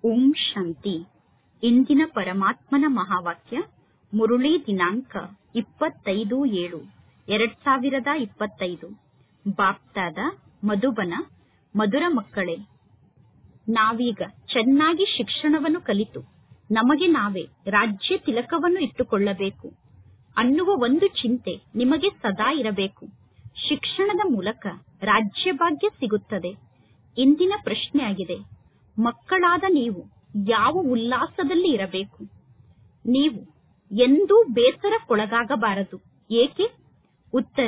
ಓಂ ಶಾಂತಿ ಇಂದಿನ ಪರಮಾತ್ಮನ ಮಹಾವಾಕ್ಯ ಮುರುಳಿ ದಿನಾಂಕ ಇಪ್ಪತ್ತೈದು ಏಳು ಎರಡ್ ಸಾವಿರದ ಇಪ್ಪತ್ತೈದು ಬಾಪ್ತಾದ ಮಧುಬನ ಮಧುರ ಮಕ್ಕಳೇ ನಾವೀಗ ಚೆನ್ನಾಗಿ ಶಿಕ್ಷಣವನ್ನು ಕಲಿತು ನಮಗೆ ನಾವೇ ರಾಜ್ಯ ತಿಲಕವನ್ನು ಇಟ್ಟುಕೊಳ್ಳಬೇಕು ಅನ್ನುವ ಒಂದು ಚಿಂತೆ ನಿಮಗೆ ಸದಾ ಇರಬೇಕು ಶಿಕ್ಷಣದ ಮೂಲಕ ರಾಜ್ಯ ಭಾಗ್ಯ ಸಿಗುತ್ತದೆ ಇಂದಿನ ಪ್ರಶ್ನೆಯಾಗಿದೆ ಮಕ್ಕಳಾದ ನೀವು ಯಾವ ಉಲ್ಲಾಸದಲ್ಲಿ ಇರಬೇಕು ನೀವು ಎಂದೂ ಬೇಸರಕ್ಕೊಳಗಾಗಬಾರದು ಏಕೆ ಉತ್ತರ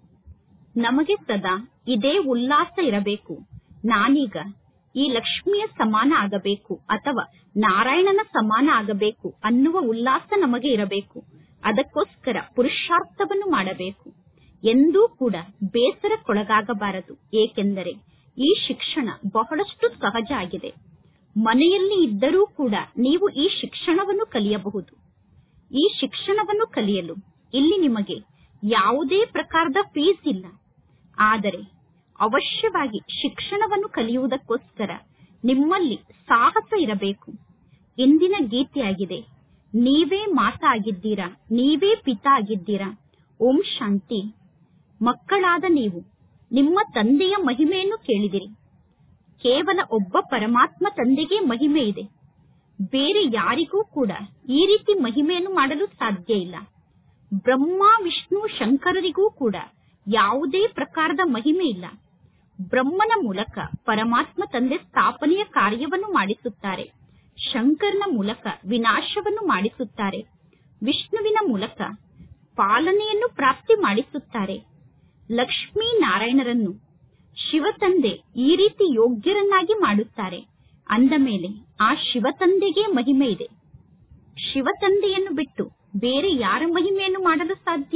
ನಮಗೆ ಸದಾ ಇದೇ ಉಲ್ಲಾಸ ಇರಬೇಕು ನಾನೀಗ ಈ ಲಕ್ಷ್ಮಿಯ ಸಮಾನ ಆಗಬೇಕು ಅಥವಾ ನಾರಾಯಣನ ಸಮಾನ ಆಗಬೇಕು ಅನ್ನುವ ಉಲ್ಲಾಸ ನಮಗೆ ಇರಬೇಕು ಅದಕ್ಕೋಸ್ಕರ ಪುರುಷಾರ್ಥವನ್ನು ಮಾಡಬೇಕು ಎಂದೂ ಕೂಡ ಬೇಸರಕ್ಕೊಳಗಾಗಬಾರದು ಏಕೆಂದರೆ ಈ ಶಿಕ್ಷಣ ಬಹಳಷ್ಟು ಸಹಜ ಆಗಿದೆ ಮನೆಯಲ್ಲಿ ಇದ್ದರೂ ಕೂಡ ನೀವು ಈ ಶಿಕ್ಷಣವನ್ನು ಕಲಿಯಬಹುದು ಈ ಶಿಕ್ಷಣವನ್ನು ಕಲಿಯಲು ಇಲ್ಲಿ ನಿಮಗೆ ಯಾವುದೇ ಪ್ರಕಾರದ ಫೀಸ್ ಇಲ್ಲ ಆದರೆ ಅವಶ್ಯವಾಗಿ ಶಿಕ್ಷಣವನ್ನು ಕಲಿಯುವುದಕ್ಕೋಸ್ಕರ ನಿಮ್ಮಲ್ಲಿ ಸಾಹಸ ಇರಬೇಕು ಇಂದಿನ ಗೀತೆಯಾಗಿದೆ ನೀವೇ ಮಾತಾ ಆಗಿದ್ದೀರಾ ನೀವೇ ಪಿತಾ ಆಗಿದ್ದೀರಾ ಓಂ ಶಾಂತಿ ಮಕ್ಕಳಾದ ನೀವು ನಿಮ್ಮ ತಂದೆಯ ಮಹಿಮೆಯನ್ನು ಕೇಳಿದಿರಿ ಕೇವಲ ಒಬ್ಬ ಪರಮಾತ್ಮ ತಂದೆಗೆ ಮಹಿಮೆ ಇದೆ ಬೇರೆ ಯಾರಿಗೂ ಕೂಡ ಈ ರೀತಿ ಮಹಿಮೆಯನ್ನು ಮಾಡಲು ಸಾಧ್ಯ ಇಲ್ಲ ಬ್ರಹ್ಮ ವಿಷ್ಣು ಶಂಕರರಿಗೂ ಕೂಡ ಯಾವುದೇ ಪ್ರಕಾರದ ಮಹಿಮೆ ಇಲ್ಲ ಬ್ರಹ್ಮನ ಮೂಲಕ ಪರಮಾತ್ಮ ತಂದೆ ಸ್ಥಾಪನೆಯ ಕಾರ್ಯವನ್ನು ಮಾಡಿಸುತ್ತಾರೆ ಶಂಕರನ ಮೂಲಕ ವಿನಾಶವನ್ನು ಮಾಡಿಸುತ್ತಾರೆ ವಿಷ್ಣುವಿನ ಮೂಲಕ ಪಾಲನೆಯನ್ನು ಪ್ರಾಪ್ತಿ ಮಾಡಿಸುತ್ತಾರೆ ಲಕ್ಷ್ಮೀ ನಾರಾಯಣರನ್ನು ಶಿವತಂದೆ ಈ ರೀತಿ ಯೋಗ್ಯರನ್ನಾಗಿ ಮಾಡುತ್ತಾರೆ ಅಂದ ಮೇಲೆ ಆ ಶಿವತಂದೆಗೆ ಮಹಿಮೆ ಇದೆ ಶಿವತಂದೆಯನ್ನು ಬಿಟ್ಟು ಬೇರೆ ಯಾರ ಮಹಿಮೆಯನ್ನು ಮಾಡಲು ಸಾಧ್ಯ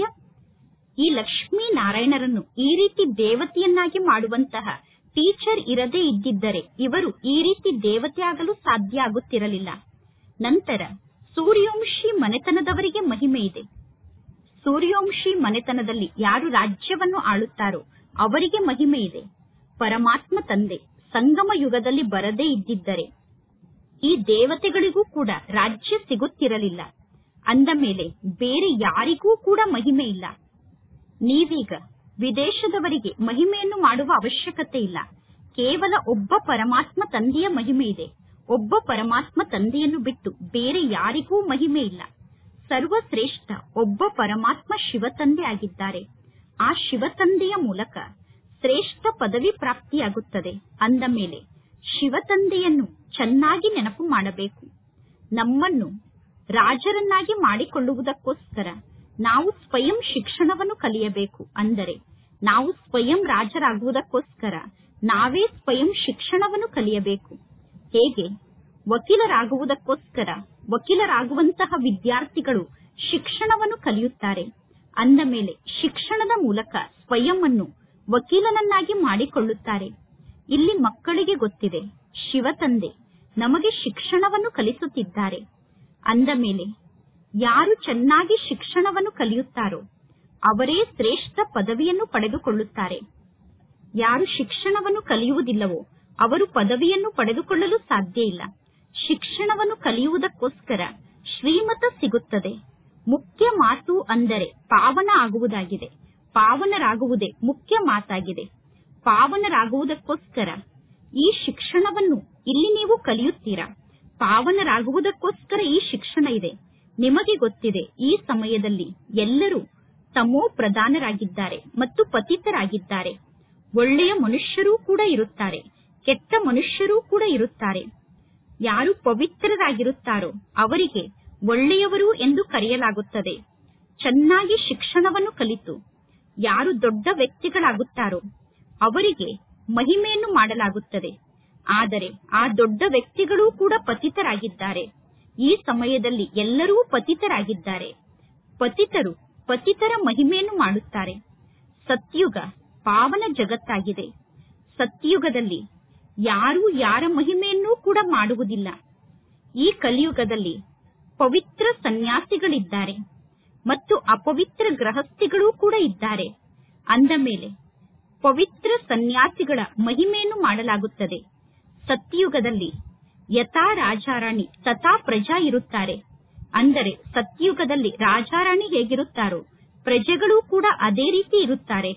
ಈ ಲಕ್ಷ್ಮೀ ನಾರಾಯಣರನ್ನು ಈ ರೀತಿ ದೇವತೆಯನ್ನಾಗಿ ಮಾಡುವಂತಹ ಟೀಚರ್ ಇರದೇ ಇದ್ದಿದ್ದರೆ ಇವರು ಈ ರೀತಿ ದೇವತೆ ಆಗಲು ಸಾಧ್ಯ ಆಗುತ್ತಿರಲಿಲ್ಲ ನಂತರ ಸೂರ್ಯವಂಶಿ ಮನೆತನದವರಿಗೆ ಮಹಿಮೆ ಇದೆ ಸೂರ್ಯವಂಶಿ ಮನೆತನದಲ್ಲಿ ಯಾರು ರಾಜ್ಯವನ್ನು ಆಳುತ್ತಾರೋ ಅವರಿಗೆ ಮಹಿಮೆ ಇದೆ ಪರಮಾತ್ಮ ತಂದೆ ಸಂಗಮ ಯುಗದಲ್ಲಿ ಬರದೇ ಇದ್ದಿದ್ದರೆ ಈ ದೇವತೆಗಳಿಗೂ ಕೂಡ ರಾಜ್ಯ ಸಿಗುತ್ತಿರಲಿಲ್ಲ ಅಂದ ಮೇಲೆ ಬೇರೆ ಯಾರಿಗೂ ಕೂಡ ಮಹಿಮೆ ಇಲ್ಲ ನೀವೀಗ ವಿದೇಶದವರಿಗೆ ಮಹಿಮೆಯನ್ನು ಮಾಡುವ ಅವಶ್ಯಕತೆ ಇಲ್ಲ ಕೇವಲ ಒಬ್ಬ ಪರಮಾತ್ಮ ತಂದೆಯ ಮಹಿಮೆ ಇದೆ ಒಬ್ಬ ಪರಮಾತ್ಮ ತಂದೆಯನ್ನು ಬಿಟ್ಟು ಬೇರೆ ಯಾರಿಗೂ ಮಹಿಮೆ ಇಲ್ಲ ಸರ್ವಶ್ರೇಷ್ಠ ಒಬ್ಬ ಪರಮಾತ್ಮ ಶಿವತಂದೆ ಆಗಿದ್ದಾರೆ ಆ ಶಿವತಂದೆಯ ಮೂಲಕ ಶ್ರೇಷ್ಠ ಪದವಿ ಪ್ರಾಪ್ತಿಯಾಗುತ್ತದೆ ಅಂದ ಮೇಲೆ ಶಿವತಂದೆಯನ್ನು ಚೆನ್ನಾಗಿ ನೆನಪು ಮಾಡಬೇಕು ನಮ್ಮನ್ನು ರಾಜರನ್ನಾಗಿ ಮಾಡಿಕೊಳ್ಳುವುದಕ್ಕೋಸ್ಕರ ನಾವು ಸ್ವಯಂ ಶಿಕ್ಷಣವನ್ನು ಕಲಿಯಬೇಕು ಅಂದರೆ ನಾವು ಸ್ವಯಂ ರಾಜರಾಗುವುದಕ್ಕೋಸ್ಕರ ನಾವೇ ಸ್ವಯಂ ಶಿಕ್ಷಣವನ್ನು ಕಲಿಯಬೇಕು ಹೇಗೆ ವಕೀಲರಾಗುವುದಕ್ಕೋಸ್ಕರ ವಕೀಲರಾಗುವಂತಹ ವಿದ್ಯಾರ್ಥಿಗಳು ಶಿಕ್ಷಣವನ್ನು ಕಲಿಯುತ್ತಾರೆ ಅಂದ ಮೇಲೆ ಶಿಕ್ಷಣದ ಮೂಲಕ ಸ್ವಯಂ ಅನ್ನು ವಕೀಲನನ್ನಾಗಿ ಮಾಡಿಕೊಳ್ಳುತ್ತಾರೆ ಇಲ್ಲಿ ಮಕ್ಕಳಿಗೆ ಗೊತ್ತಿದೆ ಶಿವತಂದೆ ನಮಗೆ ಶಿಕ್ಷಣವನ್ನು ಕಲಿಸುತ್ತಿದ್ದಾರೆ ಅಂದ ಮೇಲೆ ಯಾರು ಚೆನ್ನಾಗಿ ಶಿಕ್ಷಣವನ್ನು ಕಲಿಯುತ್ತಾರೋ ಅವರೇ ಶ್ರೇಷ್ಠ ಪದವಿಯನ್ನು ಪಡೆದುಕೊಳ್ಳುತ್ತಾರೆ ಯಾರು ಶಿಕ್ಷಣವನ್ನು ಕಲಿಯುವುದಿಲ್ಲವೋ ಅವರು ಪದವಿಯನ್ನು ಪಡೆದುಕೊಳ್ಳಲು ಸಾಧ್ಯ ಇಲ್ಲ ಶಿಕ್ಷಣವನ್ನು ಕಲಿಯುವುದಕ್ಕೋಸ್ಕರ ಶ್ರೀಮತ ಸಿಗುತ್ತದೆ ಮುಖ್ಯ ಮಾತು ಅಂದರೆ ಪಾವನ ಆಗುವುದಾಗಿದೆ ಪಾವನರಾಗುವುದೇ ಮುಖ್ಯ ಮಾತಾಗಿದೆ ಪಾವನರಾಗುವುದಕ್ಕೋಸ್ಕರ ಈ ಶಿಕ್ಷಣವನ್ನು ಇಲ್ಲಿ ನೀವು ಕಲಿಯುತ್ತೀರಾ ಪಾವನರಾಗುವುದಕ್ಕೋಸ್ಕರ ಈ ಶಿಕ್ಷಣ ಇದೆ ನಿಮಗೆ ಗೊತ್ತಿದೆ ಈ ಸಮಯದಲ್ಲಿ ಎಲ್ಲರೂ ತಮೋ ಪ್ರಧಾನರಾಗಿದ್ದಾರೆ ಮತ್ತು ಪತಿತರಾಗಿದ್ದಾರೆ ಒಳ್ಳೆಯ ಮನುಷ್ಯರೂ ಕೂಡ ಇರುತ್ತಾರೆ ಕೆಟ್ಟ ಮನುಷ್ಯರೂ ಕೂಡ ಇರುತ್ತಾರೆ ಯಾರು ಪವಿತ್ರರಾಗಿರುತ್ತಾರೋ ಅವರಿಗೆ ಒಳ್ಳೆಯವರು ಎಂದು ಕರೆಯಲಾಗುತ್ತದೆ ಚೆನ್ನಾಗಿ ಶಿಕ್ಷಣವನ್ನು ಕಲಿತು ಯಾರು ದೊಡ್ಡ ವ್ಯಕ್ತಿಗಳಾಗುತ್ತಾರೋ ಅವರಿಗೆ ಮಹಿಮೆಯನ್ನು ಮಾಡಲಾಗುತ್ತದೆ ಆದರೆ ಆ ದೊಡ್ಡ ವ್ಯಕ್ತಿಗಳೂ ಕೂಡ ಪತಿತರಾಗಿದ್ದಾರೆ ಈ ಸಮಯದಲ್ಲಿ ಎಲ್ಲರೂ ಪತಿತರಾಗಿದ್ದಾರೆ ಪತಿತರು ಪತಿತರ ಮಹಿಮೆಯನ್ನು ಮಾಡುತ್ತಾರೆ ಸತ್ಯುಗ ಪಾವನ ಜಗತ್ತಾಗಿದೆ ಸತ್ಯುಗದಲ್ಲಿ ಯಾರೂ ಯಾರ ಮಹಿಮೆಯನ್ನೂ ಕೂಡ ಮಾಡುವುದಿಲ್ಲ ಈ ಕಲಿಯುಗದಲ್ಲಿ ಪವಿತ್ರ ಸನ್ಯಾಸಿಗಳಿದ್ದಾರೆ ಮತ್ತು ಅಪವಿತ್ರ ಗೃಹಸ್ಥಿಗಳೂ ಕೂಡ ಇದ್ದಾರೆ ಅಂದ ಮೇಲೆ ಪವಿತ್ರ ಸನ್ಯಾಸಿಗಳ ಮಹಿಮೆಯನ್ನು ಮಾಡಲಾಗುತ್ತದೆ ಸತ್ಯಯುಗದಲ್ಲಿ ಯಥಾ ರಾಜಾರಾಣಿ ತಥಾ ಪ್ರಜಾ ಇರುತ್ತಾರೆ ಅಂದರೆ ಸತ್ಯುಗದಲ್ಲಿ ರಾಜಾರಾಣಿ ಹೇಗಿರುತ್ತಾರೋ ಪ್ರಜೆಗಳು ಕೂಡ ಅದೇ ರೀತಿ ಇರುತ್ತಾರೆ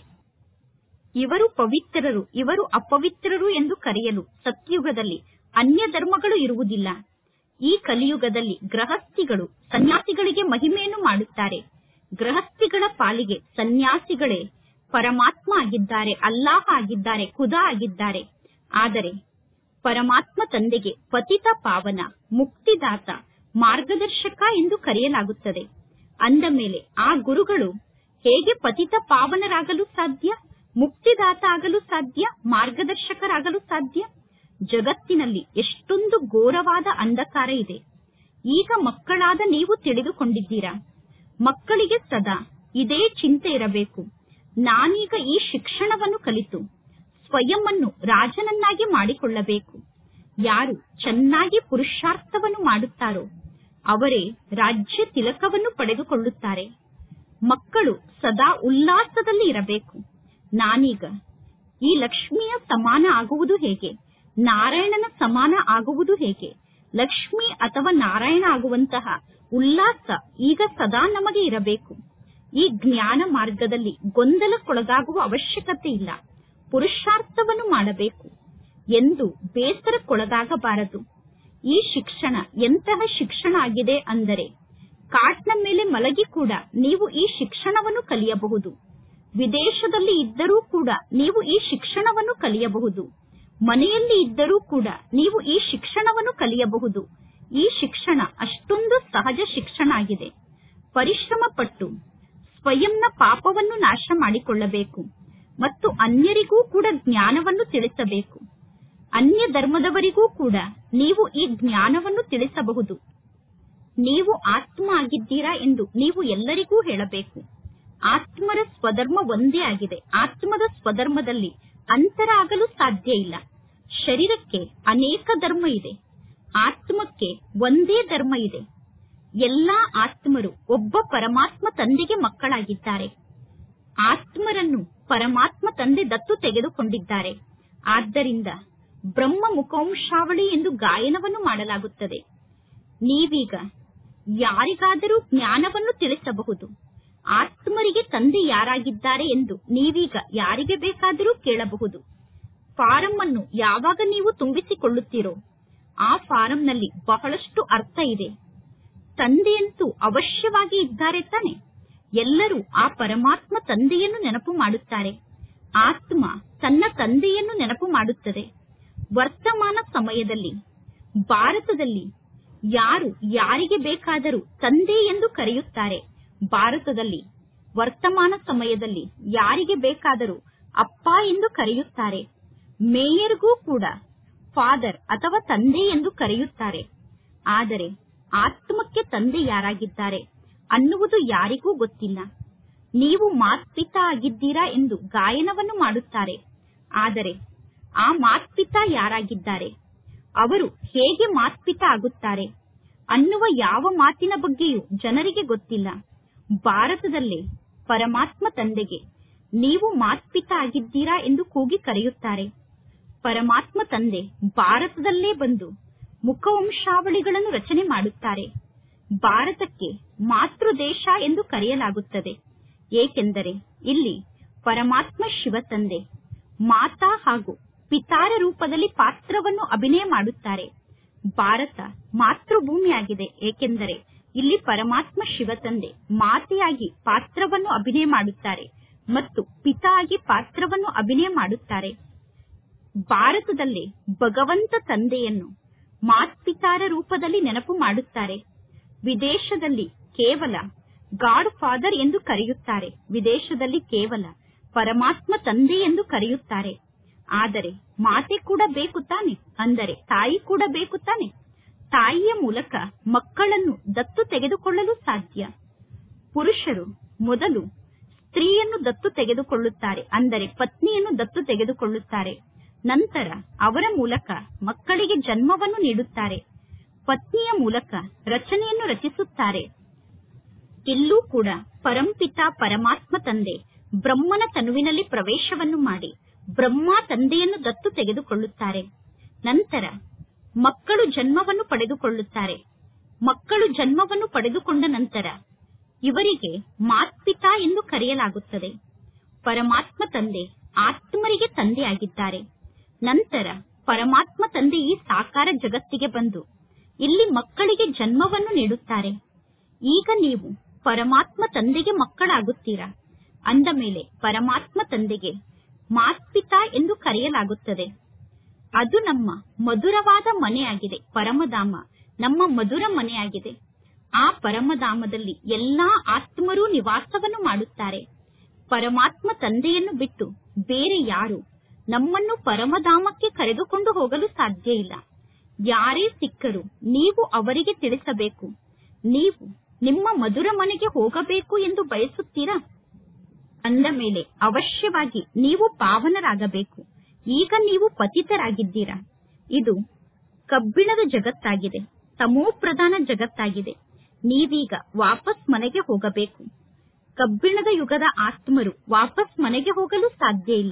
ಇವರು ಪವಿತ್ರರು ಇವರು ಅಪವಿತ್ರರು ಎಂದು ಕರೆಯಲು ಸತ್ಯುಗದಲ್ಲಿ ಅನ್ಯ ಧರ್ಮಗಳು ಇರುವುದಿಲ್ಲ ಈ ಕಲಿಯುಗದಲ್ಲಿ ಗೃಹಸ್ಥಿಗಳು ಸನ್ಯಾಸಿಗಳಿಗೆ ಮಹಿಮೆಯನ್ನು ಮಾಡುತ್ತಾರೆ ಗೃಹಸ್ಥಿಗಳ ಪಾಲಿಗೆ ಸನ್ಯಾಸಿಗಳೇ ಪರಮಾತ್ಮ ಆಗಿದ್ದಾರೆ ಅಲ್ಲಾಹ ಆಗಿದ್ದಾರೆ ಖುದಾ ಆಗಿದ್ದಾರೆ ಆದರೆ ಪರಮಾತ್ಮ ತಂದೆಗೆ ಪತಿತ ಪಾವನ ಮುಕ್ತಿದಾತ ಮಾರ್ಗದರ್ಶಕ ಎಂದು ಕರೆಯಲಾಗುತ್ತದೆ ಅಂದ ಮೇಲೆ ಆ ಗುರುಗಳು ಹೇಗೆ ಪತಿತ ಪಾವನರಾಗಲು ಸಾಧ್ಯ ಮುಕ್ತಿದಾತ ಆಗಲು ಸಾಧ್ಯ ಮಾರ್ಗದರ್ಶಕರಾಗಲು ಸಾಧ್ಯ ಜಗತ್ತಿನಲ್ಲಿ ಎಷ್ಟೊಂದು ಘೋರವಾದ ಅಂಧಕಾರ ಇದೆ ಈಗ ಮಕ್ಕಳಾದ ನೀವು ತಿಳಿದುಕೊಂಡಿದ್ದೀರಾ ಮಕ್ಕಳಿಗೆ ಸದಾ ಇದೇ ಚಿಂತೆ ಇರಬೇಕು ನಾನೀಗ ಈ ಶಿಕ್ಷಣವನ್ನು ಕಲಿತು ಸ್ವಯಂ ಅನ್ನು ರಾಜನನ್ನಾಗಿ ಮಾಡಿಕೊಳ್ಳಬೇಕು ಯಾರು ಚೆನ್ನಾಗಿ ಪುರುಷಾರ್ಥವನ್ನು ಮಾಡುತ್ತಾರೋ ಅವರೇ ರಾಜ್ಯ ತಿಲಕವನ್ನು ಪಡೆದುಕೊಳ್ಳುತ್ತಾರೆ ಮಕ್ಕಳು ಸದಾ ಉಲ್ಲಾಸದಲ್ಲಿ ಇರಬೇಕು ನಾನೀಗ ಈ ಲಕ್ಷ್ಮಿಯ ಸಮಾನ ಆಗುವುದು ಹೇಗೆ ನಾರಾಯಣನ ಸಮಾನ ಆಗುವುದು ಹೇಗೆ ಲಕ್ಷ್ಮಿ ಅಥವಾ ನಾರಾಯಣ ಆಗುವಂತಹ ಉಲ್ಲಾಸ ಈಗ ಸದಾ ನಮಗೆ ಇರಬೇಕು ಈ ಜ್ಞಾನ ಮಾರ್ಗದಲ್ಲಿ ಗೊಂದಲಕ್ಕೊಳಗಾಗುವ ಅವಶ್ಯಕತೆ ಇಲ್ಲ ಪುರುಷಾರ್ಥವನ್ನು ಮಾಡಬೇಕು ಎಂದು ಬೇಸರಕ್ಕೊಳಗಾಗಬಾರದು ಈ ಶಿಕ್ಷಣ ಎಂತಹ ಶಿಕ್ಷಣ ಆಗಿದೆ ಅಂದರೆ ಕಾಟ್ನ ಮೇಲೆ ಮಲಗಿ ಕೂಡ ನೀವು ಈ ಶಿಕ್ಷಣವನ್ನು ಕಲಿಯಬಹುದು ವಿದೇಶದಲ್ಲಿ ಇದ್ದರೂ ಕೂಡ ನೀವು ಈ ಶಿಕ್ಷಣವನ್ನು ಕಲಿಯಬಹುದು ಮನೆಯಲ್ಲಿ ಇದ್ದರೂ ಕೂಡ ನೀವು ಈ ಶಿಕ್ಷಣವನ್ನು ಕಲಿಯಬಹುದು ಈ ಶಿಕ್ಷಣ ಅಷ್ಟೊಂದು ಸಹಜ ಶಿಕ್ಷಣ ಆಗಿದೆ ಪರಿಶ್ರಮ ಪಟ್ಟು ಸ್ವಯಂನ ಪಾಪವನ್ನು ನಾಶ ಮಾಡಿಕೊಳ್ಳಬೇಕು ಮತ್ತು ಅನ್ಯರಿಗೂ ಕೂಡ ಜ್ಞಾನವನ್ನು ತಿಳಿಸಬೇಕು ಅನ್ಯ ಧರ್ಮದವರಿಗೂ ಕೂಡ ನೀವು ಈ ಜ್ಞಾನವನ್ನು ತಿಳಿಸಬಹುದು ನೀವು ಆತ್ಮ ಆಗಿದ್ದೀರಾ ಎಂದು ನೀವು ಎಲ್ಲರಿಗೂ ಹೇಳಬೇಕು ಆತ್ಮರ ಸ್ವಧರ್ಮ ಒಂದೇ ಆಗಿದೆ ಆತ್ಮದ ಸ್ವಧರ್ಮದಲ್ಲಿ ಅಂತರ ಆಗಲು ಸಾಧ್ಯ ಇಲ್ಲ ಶರೀರಕ್ಕೆ ಅನೇಕ ಧರ್ಮ ಇದೆ ಆತ್ಮಕ್ಕೆ ಒಂದೇ ಧರ್ಮ ಇದೆ ಎಲ್ಲಾ ಆತ್ಮರು ಒಬ್ಬ ಪರಮಾತ್ಮ ತಂದೆಗೆ ಮಕ್ಕಳಾಗಿದ್ದಾರೆ ಆತ್ಮರನ್ನು ಪರಮಾತ್ಮ ತಂದೆ ದತ್ತು ತೆಗೆದುಕೊಂಡಿದ್ದಾರೆ ಆದ್ದರಿಂದ ಬ್ರಹ್ಮ ಮುಖವಂಶಾವಳಿ ಎಂದು ಗಾಯನವನ್ನು ಮಾಡಲಾಗುತ್ತದೆ ನೀವೀಗ ಯಾರಿಗಾದರೂ ಜ್ಞಾನವನ್ನು ತಿಳಿಸಬಹುದು ಆತ್ಮರಿಗೆ ತಂದೆ ಯಾರಾಗಿದ್ದಾರೆ ಎಂದು ನೀವೀಗ ಯಾರಿಗೆ ಬೇಕಾದರೂ ಕೇಳಬಹುದು ಫಾರಂ ಅನ್ನು ಯಾವಾಗ ನೀವು ತುಂಬಿಸಿಕೊಳ್ಳುತ್ತೀರೋ ಆ ಫಾರಂನಲ್ಲಿ ಬಹಳಷ್ಟು ಅರ್ಥ ಇದೆ ತಂದೆಯಂತೂ ಅವಶ್ಯವಾಗಿ ಇದ್ದಾರೆ ತಾನೆ ಎಲ್ಲರೂ ಆ ಪರಮಾತ್ಮ ತಂದೆಯನ್ನು ನೆನಪು ಮಾಡುತ್ತಾರೆ ಆತ್ಮ ತನ್ನ ತಂದೆಯನ್ನು ನೆನಪು ಮಾಡುತ್ತದೆ ವರ್ತಮಾನ ಸಮಯದಲ್ಲಿ ಭಾರತದಲ್ಲಿ ಯಾರು ಯಾರಿಗೆ ಬೇಕಾದರೂ ತಂದೆ ಎಂದು ಕರೆಯುತ್ತಾರೆ ಭಾರತದಲ್ಲಿ ವರ್ತಮಾನ ಸಮಯದಲ್ಲಿ ಯಾರಿಗೆ ಬೇಕಾದರೂ ಅಪ್ಪ ಎಂದು ಕರೆಯುತ್ತಾರೆ ಮೇಯರ್ಗೂ ಕೂಡ ಫಾದರ್ ಅಥವಾ ತಂದೆ ಎಂದು ಕರೆಯುತ್ತಾರೆ ಆದರೆ ಆತ್ಮಕ್ಕೆ ತಂದೆ ಯಾರಾಗಿದ್ದಾರೆ ಅನ್ನುವುದು ಯಾರಿಗೂ ಗೊತ್ತಿಲ್ಲ ನೀವು ಮಾತ್ಪಿತಾ ಆಗಿದ್ದೀರಾ ಎಂದು ಗಾಯನವನ್ನು ಮಾಡುತ್ತಾರೆ ಆದರೆ ಆ ಮಾತ್ಪಿತಾ ಯಾರಾಗಿದ್ದಾರೆ ಅವರು ಹೇಗೆ ಮಾತ್ಪಿತ ಆಗುತ್ತಾರೆ ಅನ್ನುವ ಯಾವ ಮಾತಿನ ಬಗ್ಗೆಯೂ ಜನರಿಗೆ ಗೊತ್ತಿಲ್ಲ ಭಾರತದಲ್ಲೇ ಪರಮಾತ್ಮ ತಂದೆಗೆ ನೀವು ಮಾತ್ಪಿತ ಆಗಿದ್ದೀರಾ ಎಂದು ಕೂಗಿ ಕರೆಯುತ್ತಾರೆ ಪರಮಾತ್ಮ ತಂದೆ ಭಾರತದಲ್ಲೇ ಬಂದು ಮುಖವಂಶಾವಳಿಗಳನ್ನು ರಚನೆ ಮಾಡುತ್ತಾರೆ ಭಾರತಕ್ಕೆ ಮಾತೃ ದೇಶ ಎಂದು ಕರೆಯಲಾಗುತ್ತದೆ ಏಕೆಂದರೆ ಇಲ್ಲಿ ಪರಮಾತ್ಮ ಶಿವ ತಂದೆ ಮಾತಾ ಹಾಗೂ ಪಿತಾರ ರೂಪದಲ್ಲಿ ಪಾತ್ರವನ್ನು ಅಭಿನಯ ಮಾಡುತ್ತಾರೆ ಭಾರತ ಮಾತೃಭೂಮಿಯಾಗಿದೆ ಏಕೆಂದರೆ ಇಲ್ಲಿ ಪರಮಾತ್ಮ ಶಿವ ತಂದೆ ಮಾತೆಯಾಗಿ ಪಾತ್ರವನ್ನು ಅಭಿನಯ ಮಾಡುತ್ತಾರೆ ಮತ್ತು ಪಿತಾ ಆಗಿ ಪಾತ್ರವನ್ನು ಅಭಿನಯ ಮಾಡುತ್ತಾರೆ ಭಾರತದಲ್ಲಿ ಭಗವಂತ ತಂದೆಯನ್ನು ಮಾತ್ಪಿತಾರ ರೂಪದಲ್ಲಿ ನೆನಪು ಮಾಡುತ್ತಾರೆ ವಿದೇಶದಲ್ಲಿ ಕೇವಲ ಗಾಡ್ ಫಾದರ್ ಎಂದು ಕರೆಯುತ್ತಾರೆ ವಿದೇಶದಲ್ಲಿ ಕೇವಲ ಪರಮಾತ್ಮ ತಂದೆ ಎಂದು ಕರೆಯುತ್ತಾರೆ ಆದರೆ ಮಾತೆ ಕೂಡ ಬೇಕು ತಾನೆ ಅಂದರೆ ತಾಯಿ ಕೂಡ ಬೇಕು ತಾನೆ ತಾಯಿಯ ಮೂಲಕ ಮಕ್ಕಳನ್ನು ದತ್ತು ತೆಗೆದುಕೊಳ್ಳಲು ಸಾಧ್ಯ ಪುರುಷರು ಮೊದಲು ಸ್ತ್ರೀಯನ್ನು ದತ್ತು ತೆಗೆದುಕೊಳ್ಳುತ್ತಾರೆ ಅಂದರೆ ಪತ್ನಿಯನ್ನು ದತ್ತು ತೆಗೆದುಕೊಳ್ಳುತ್ತಾರೆ ನಂತರ ಅವರ ಮೂಲಕ ಮಕ್ಕಳಿಗೆ ಜನ್ಮವನ್ನು ನೀಡುತ್ತಾರೆ ಪತ್ನಿಯ ಮೂಲಕ ರಚನೆಯನ್ನು ರಚಿಸುತ್ತಾರೆ ಇಲ್ಲೂ ಕೂಡ ಪರಂಪಿತ ಪರಮಾತ್ಮ ತಂದೆ ಬ್ರಹ್ಮನ ತನುವಿನಲ್ಲಿ ಪ್ರವೇಶವನ್ನು ಮಾಡಿ ಬ್ರಹ್ಮ ತಂದೆಯನ್ನು ದತ್ತು ತೆಗೆದುಕೊಳ್ಳುತ್ತಾರೆ ನಂತರ ಮಕ್ಕಳು ಜನ್ಮವನ್ನು ಪಡೆದುಕೊಳ್ಳುತ್ತಾರೆ ಮಕ್ಕಳು ಜನ್ಮವನ್ನು ಪಡೆದುಕೊಂಡ ನಂತರ ಇವರಿಗೆ ಮಾತ್ಪಿತಾ ಎಂದು ಕರೆಯಲಾಗುತ್ತದೆ ಪರಮಾತ್ಮ ತಂದೆ ಆತ್ಮರಿಗೆ ತಂದೆಯಾಗಿದ್ದಾರೆ ನಂತರ ಪರಮಾತ್ಮ ತಂದೆ ಈ ಸಾಕಾರ ಜಗತ್ತಿಗೆ ಬಂದು ಇಲ್ಲಿ ಮಕ್ಕಳಿಗೆ ಜನ್ಮವನ್ನು ನೀಡುತ್ತಾರೆ ಈಗ ನೀವು ಪರಮಾತ್ಮ ತಂದೆಗೆ ಮಕ್ಕಳಾಗುತ್ತೀರಾ ಅಂದ ಮೇಲೆ ಪರಮಾತ್ಮ ತಂದೆಗೆ ಮಾತ್ಪಿತಾ ಎಂದು ಕರೆಯಲಾಗುತ್ತದೆ ಅದು ನಮ್ಮ ಮಧುರವಾದ ಮನೆಯಾಗಿದೆ ಪರಮಧಾಮ ನಮ್ಮ ಮಧುರ ಮನೆಯಾಗಿದೆ ಆ ಪರಮಧಾಮದಲ್ಲಿ ಎಲ್ಲಾ ಆತ್ಮರೂ ನಿವಾಸವನ್ನು ಮಾಡುತ್ತಾರೆ ಪರಮಾತ್ಮ ತಂದೆಯನ್ನು ಬಿಟ್ಟು ಬೇರೆ ಯಾರು ನಮ್ಮನ್ನು ಪರಮಧಾಮಕ್ಕೆ ಕರೆದುಕೊಂಡು ಹೋಗಲು ಸಾಧ್ಯ ಇಲ್ಲ ಯಾರೇ ಸಿಕ್ಕರು ನೀವು ಅವರಿಗೆ ತಿಳಿಸಬೇಕು ನೀವು ನಿಮ್ಮ ಮಧುರ ಮನೆಗೆ ಹೋಗಬೇಕು ಎಂದು ಬಯಸುತ್ತೀರಾ ಅಂದ ಮೇಲೆ ಅವಶ್ಯವಾಗಿ ನೀವು ಪಾವನರಾಗಬೇಕು ಈಗ ನೀವು ಪತಿತರಾಗಿದ್ದೀರಾ ಇದು ಕಬ್ಬಿಣದ ಜಗತ್ತಾಗಿದೆ ತಮೋ ಪ್ರಧಾನ ಜಗತ್ತಾಗಿದೆ ನೀವೀಗ ವಾಪಸ್ ಮನೆಗೆ ಹೋಗಬೇಕು ಕಬ್ಬಿಣದ ಯುಗದ ಆತ್ಮರು ವಾಪಸ್ ಮನೆಗೆ ಹೋಗಲು ಸಾಧ್ಯ ಇಲ್ಲ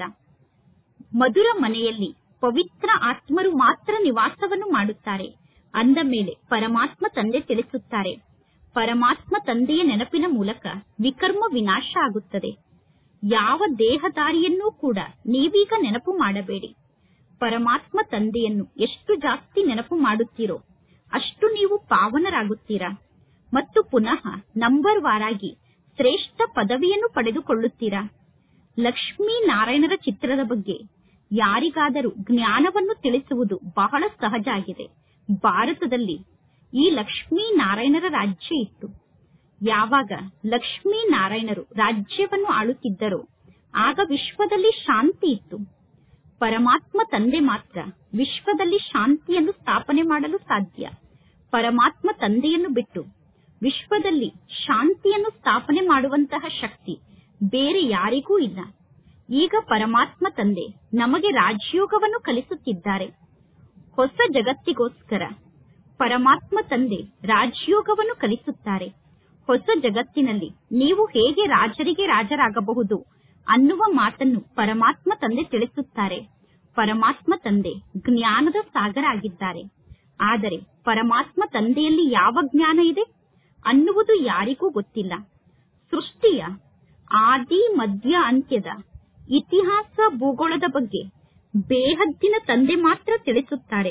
ಮಧುರ ಮನೆಯಲ್ಲಿ ಪವಿತ್ರ ಆತ್ಮರು ಮಾತ್ರ ನಿವಾಸವನ್ನು ಮಾಡುತ್ತಾರೆ ಅಂದ ಮೇಲೆ ಪರಮಾತ್ಮ ತಂದೆ ತಿಳಿಸುತ್ತಾರೆ ಪರಮಾತ್ಮ ತಂದೆಯ ನೆನಪಿನ ಮೂಲಕ ವಿಕರ್ಮ ವಿನಾಶ ಆಗುತ್ತದೆ ಯಾವ ದೇಹದಾರಿಯನ್ನೂ ಕೂಡ ನೀವೀಗ ನೆನಪು ಮಾಡಬೇಡಿ ಪರಮಾತ್ಮ ತಂದೆಯನ್ನು ಎಷ್ಟು ಜಾಸ್ತಿ ನೆನಪು ಮಾಡುತ್ತೀರೋ ಅಷ್ಟು ನೀವು ಪಾವನರಾಗುತ್ತೀರಾ ಮತ್ತು ಪುನಃ ನಂಬರ್ ವಾರಾಗಿ ಶ್ರೇಷ್ಠ ಪದವಿಯನ್ನು ಪಡೆದುಕೊಳ್ಳುತ್ತೀರಾ ಲಕ್ಷ್ಮೀ ನಾರಾಯಣರ ಚಿತ್ರದ ಬಗ್ಗೆ ಯಾರಿಗಾದರೂ ಜ್ಞಾನವನ್ನು ತಿಳಿಸುವುದು ಬಹಳ ಸಹಜ ಆಗಿದೆ ಭಾರತದಲ್ಲಿ ಈ ಲಕ್ಷ್ಮೀ ನಾರಾಯಣರ ರಾಜ್ಯ ಇತ್ತು ಯಾವಾಗ ಲಕ್ಷ್ಮೀ ನಾರಾಯಣರು ರಾಜ್ಯವನ್ನು ಆಳುತ್ತಿದ್ದರೋ ಆಗ ವಿಶ್ವದಲ್ಲಿ ಶಾಂತಿ ಇತ್ತು ಪರಮಾತ್ಮ ತಂದೆ ಮಾತ್ರ ವಿಶ್ವದಲ್ಲಿ ಶಾಂತಿಯನ್ನು ಸ್ಥಾಪನೆ ಮಾಡಲು ಸಾಧ್ಯ ಪರಮಾತ್ಮ ತಂದೆಯನ್ನು ಬಿಟ್ಟು ವಿಶ್ವದಲ್ಲಿ ಶಾಂತಿಯನ್ನು ಸ್ಥಾಪನೆ ಮಾಡುವಂತಹ ಶಕ್ತಿ ಬೇರೆ ಯಾರಿಗೂ ಇಲ್ಲ ಈಗ ಪರಮಾತ್ಮ ತಂದೆ ನಮಗೆ ರಾಜಯೋಗವನ್ನು ಕಲಿಸುತ್ತಿದ್ದಾರೆ ಹೊಸ ಜಗತ್ತಿಗೋಸ್ಕರ ಪರಮಾತ್ಮ ತಂದೆ ರಾಜಯೋಗವನ್ನು ಕಲಿಸುತ್ತಾರೆ ಹೊಸ ಜಗತ್ತಿನಲ್ಲಿ ನೀವು ಹೇಗೆ ರಾಜರಿಗೆ ರಾಜರಾಗಬಹುದು ಅನ್ನುವ ಮಾತನ್ನು ಪರಮಾತ್ಮ ತಂದೆ ತಿಳಿಸುತ್ತಾರೆ ಪರಮಾತ್ಮ ತಂದೆ ಜ್ಞಾನದ ಸಾಗರ ಆಗಿದ್ದಾರೆ ಆದರೆ ಪರಮಾತ್ಮ ತಂದೆಯಲ್ಲಿ ಯಾವ ಜ್ಞಾನ ಇದೆ ಅನ್ನುವುದು ಯಾರಿಗೂ ಗೊತ್ತಿಲ್ಲ ಸೃಷ್ಟಿಯ ಆದಿ ಮಧ್ಯ ಅಂತ್ಯದ ಇತಿಹಾಸ ಭೂಗೋಳದ ಬಗ್ಗೆ ಬೇಹದ್ದಿನ ತಂದೆ ಮಾತ್ರ ತಿಳಿಸುತ್ತಾರೆ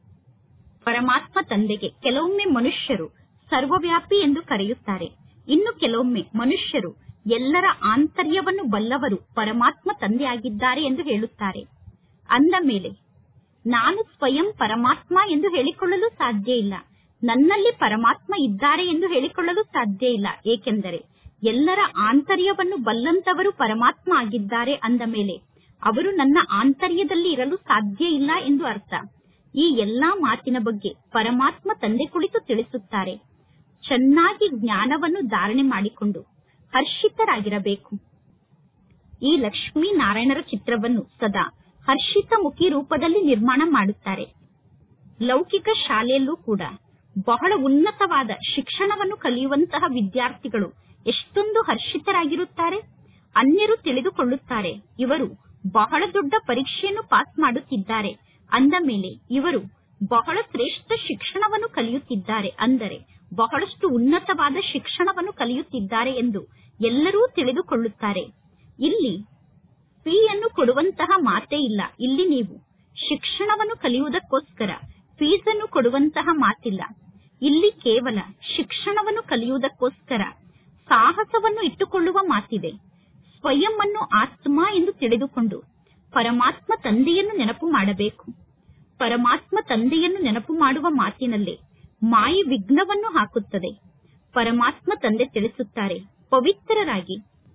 ಪರಮಾತ್ಮ ತಂದೆಗೆ ಕೆಲವೊಮ್ಮೆ ಮನುಷ್ಯರು ಸರ್ವವ್ಯಾಪಿ ಎಂದು ಕರೆಯುತ್ತಾರೆ ಇನ್ನು ಕೆಲವೊಮ್ಮೆ ಮನುಷ್ಯರು ಎಲ್ಲರ ಆಂತರ್ಯವನ್ನು ಬಲ್ಲವರು ಪರಮಾತ್ಮ ತಂದೆಯಾಗಿದ್ದಾರೆ ಎಂದು ಹೇಳುತ್ತಾರೆ ಅಂದ ಮೇಲೆ ನಾನು ಸ್ವಯಂ ಪರಮಾತ್ಮ ಎಂದು ಹೇಳಿಕೊಳ್ಳಲು ಸಾಧ್ಯ ಇಲ್ಲ ನನ್ನಲ್ಲಿ ಪರಮಾತ್ಮ ಇದ್ದಾರೆ ಎಂದು ಹೇಳಿಕೊಳ್ಳಲು ಸಾಧ್ಯ ಇಲ್ಲ ಏಕೆಂದರೆ ಎಲ್ಲರ ಆಂತರ್ಯವನ್ನು ಬಲ್ಲಂತವರು ಪರಮಾತ್ಮ ಆಗಿದ್ದಾರೆ ಅಂದ ಮೇಲೆ ಅವರು ನನ್ನ ಆಂತರ್ಯದಲ್ಲಿ ಇರಲು ಸಾಧ್ಯ ಇಲ್ಲ ಎಂದು ಅರ್ಥ ಈ ಎಲ್ಲಾ ಮಾತಿನ ಬಗ್ಗೆ ಪರಮಾತ್ಮ ತಂದೆ ಕುಳಿತು ತಿಳಿಸುತ್ತಾರೆ ಚೆನ್ನಾಗಿ ಜ್ಞಾನವನ್ನು ಧಾರಣೆ ಮಾಡಿಕೊಂಡು ಹರ್ಷಿತರಾಗಿರಬೇಕು ಈ ಲಕ್ಷ್ಮೀ ನಾರಾಯಣರ ಚಿತ್ರವನ್ನು ಸದಾ ಹರ್ಷಿತ ಮುಖಿ ರೂಪದಲ್ಲಿ ನಿರ್ಮಾಣ ಮಾಡುತ್ತಾರೆ ಲೌಕಿಕ ಶಾಲೆಯಲ್ಲೂ ಕೂಡ ಬಹಳ ಉನ್ನತವಾದ ಶಿಕ್ಷಣವನ್ನು ಕಲಿಯುವಂತಹ ವಿದ್ಯಾರ್ಥಿಗಳು ಎಷ್ಟೊಂದು ಹರ್ಷಿತರಾಗಿರುತ್ತಾರೆ ಅನ್ಯರು ತಿಳಿದುಕೊಳ್ಳುತ್ತಾರೆ ಇವರು ಬಹಳ ದೊಡ್ಡ ಪರೀಕ್ಷೆಯನ್ನು ಪಾಸ್ ಮಾಡುತ್ತಿದ್ದಾರೆ ಅಂದ ಮೇಲೆ ಇವರು ಬಹಳ ಶ್ರೇಷ್ಠ ಶಿಕ್ಷಣವನ್ನು ಕಲಿಯುತ್ತಿದ್ದಾರೆ ಅಂದರೆ ಬಹಳಷ್ಟು ಉನ್ನತವಾದ ಶಿಕ್ಷಣವನ್ನು ಕಲಿಯುತ್ತಿದ್ದಾರೆ ಎಂದು ಎಲ್ಲರೂ ತಿಳಿದುಕೊಳ್ಳುತ್ತಾರೆ ಇಲ್ಲಿ ಫೀಯನ್ನು ಕೊಡುವಂತಹ ಮಾತೇ ಇಲ್ಲ ಇಲ್ಲಿ ನೀವು ಶಿಕ್ಷಣವನ್ನು ಕಲಿಯುವುದಕ್ಕೋಸ್ಕರ ಫೀಸನ್ನು ಕೊಡುವಂತಹ ಮಾತಿಲ್ಲ ಇಲ್ಲಿ ಕೇವಲ ಶಿಕ್ಷಣವನ್ನು ಕಲಿಯುವುದಕ್ಕೋಸ್ಕರ ಸಾಹಸವನ್ನು ಇಟ್ಟುಕೊಳ್ಳುವ ಮಾತಿದೆ ಸ್ವಯಂ ಅನ್ನು ಆತ್ಮ ಎಂದು ತಿಳಿದುಕೊಂಡು ಪರಮಾತ್ಮ ತಂದೆಯನ್ನು ನೆನಪು ಮಾಡಬೇಕು ಪರಮಾತ್ಮ ತಂದೆಯನ್ನು ನೆನಪು ಮಾಡುವ ಮಾತಿನಲ್ಲೇ ಮಾಯಿ ವಿಘ್ನವನ್ನು ಹಾಕುತ್ತದೆ ಪರಮಾತ್ಮ ತಂದೆ ತಿಳಿಸುತ್ತಾರೆ ಪವಿತ್ರರಾಗಿ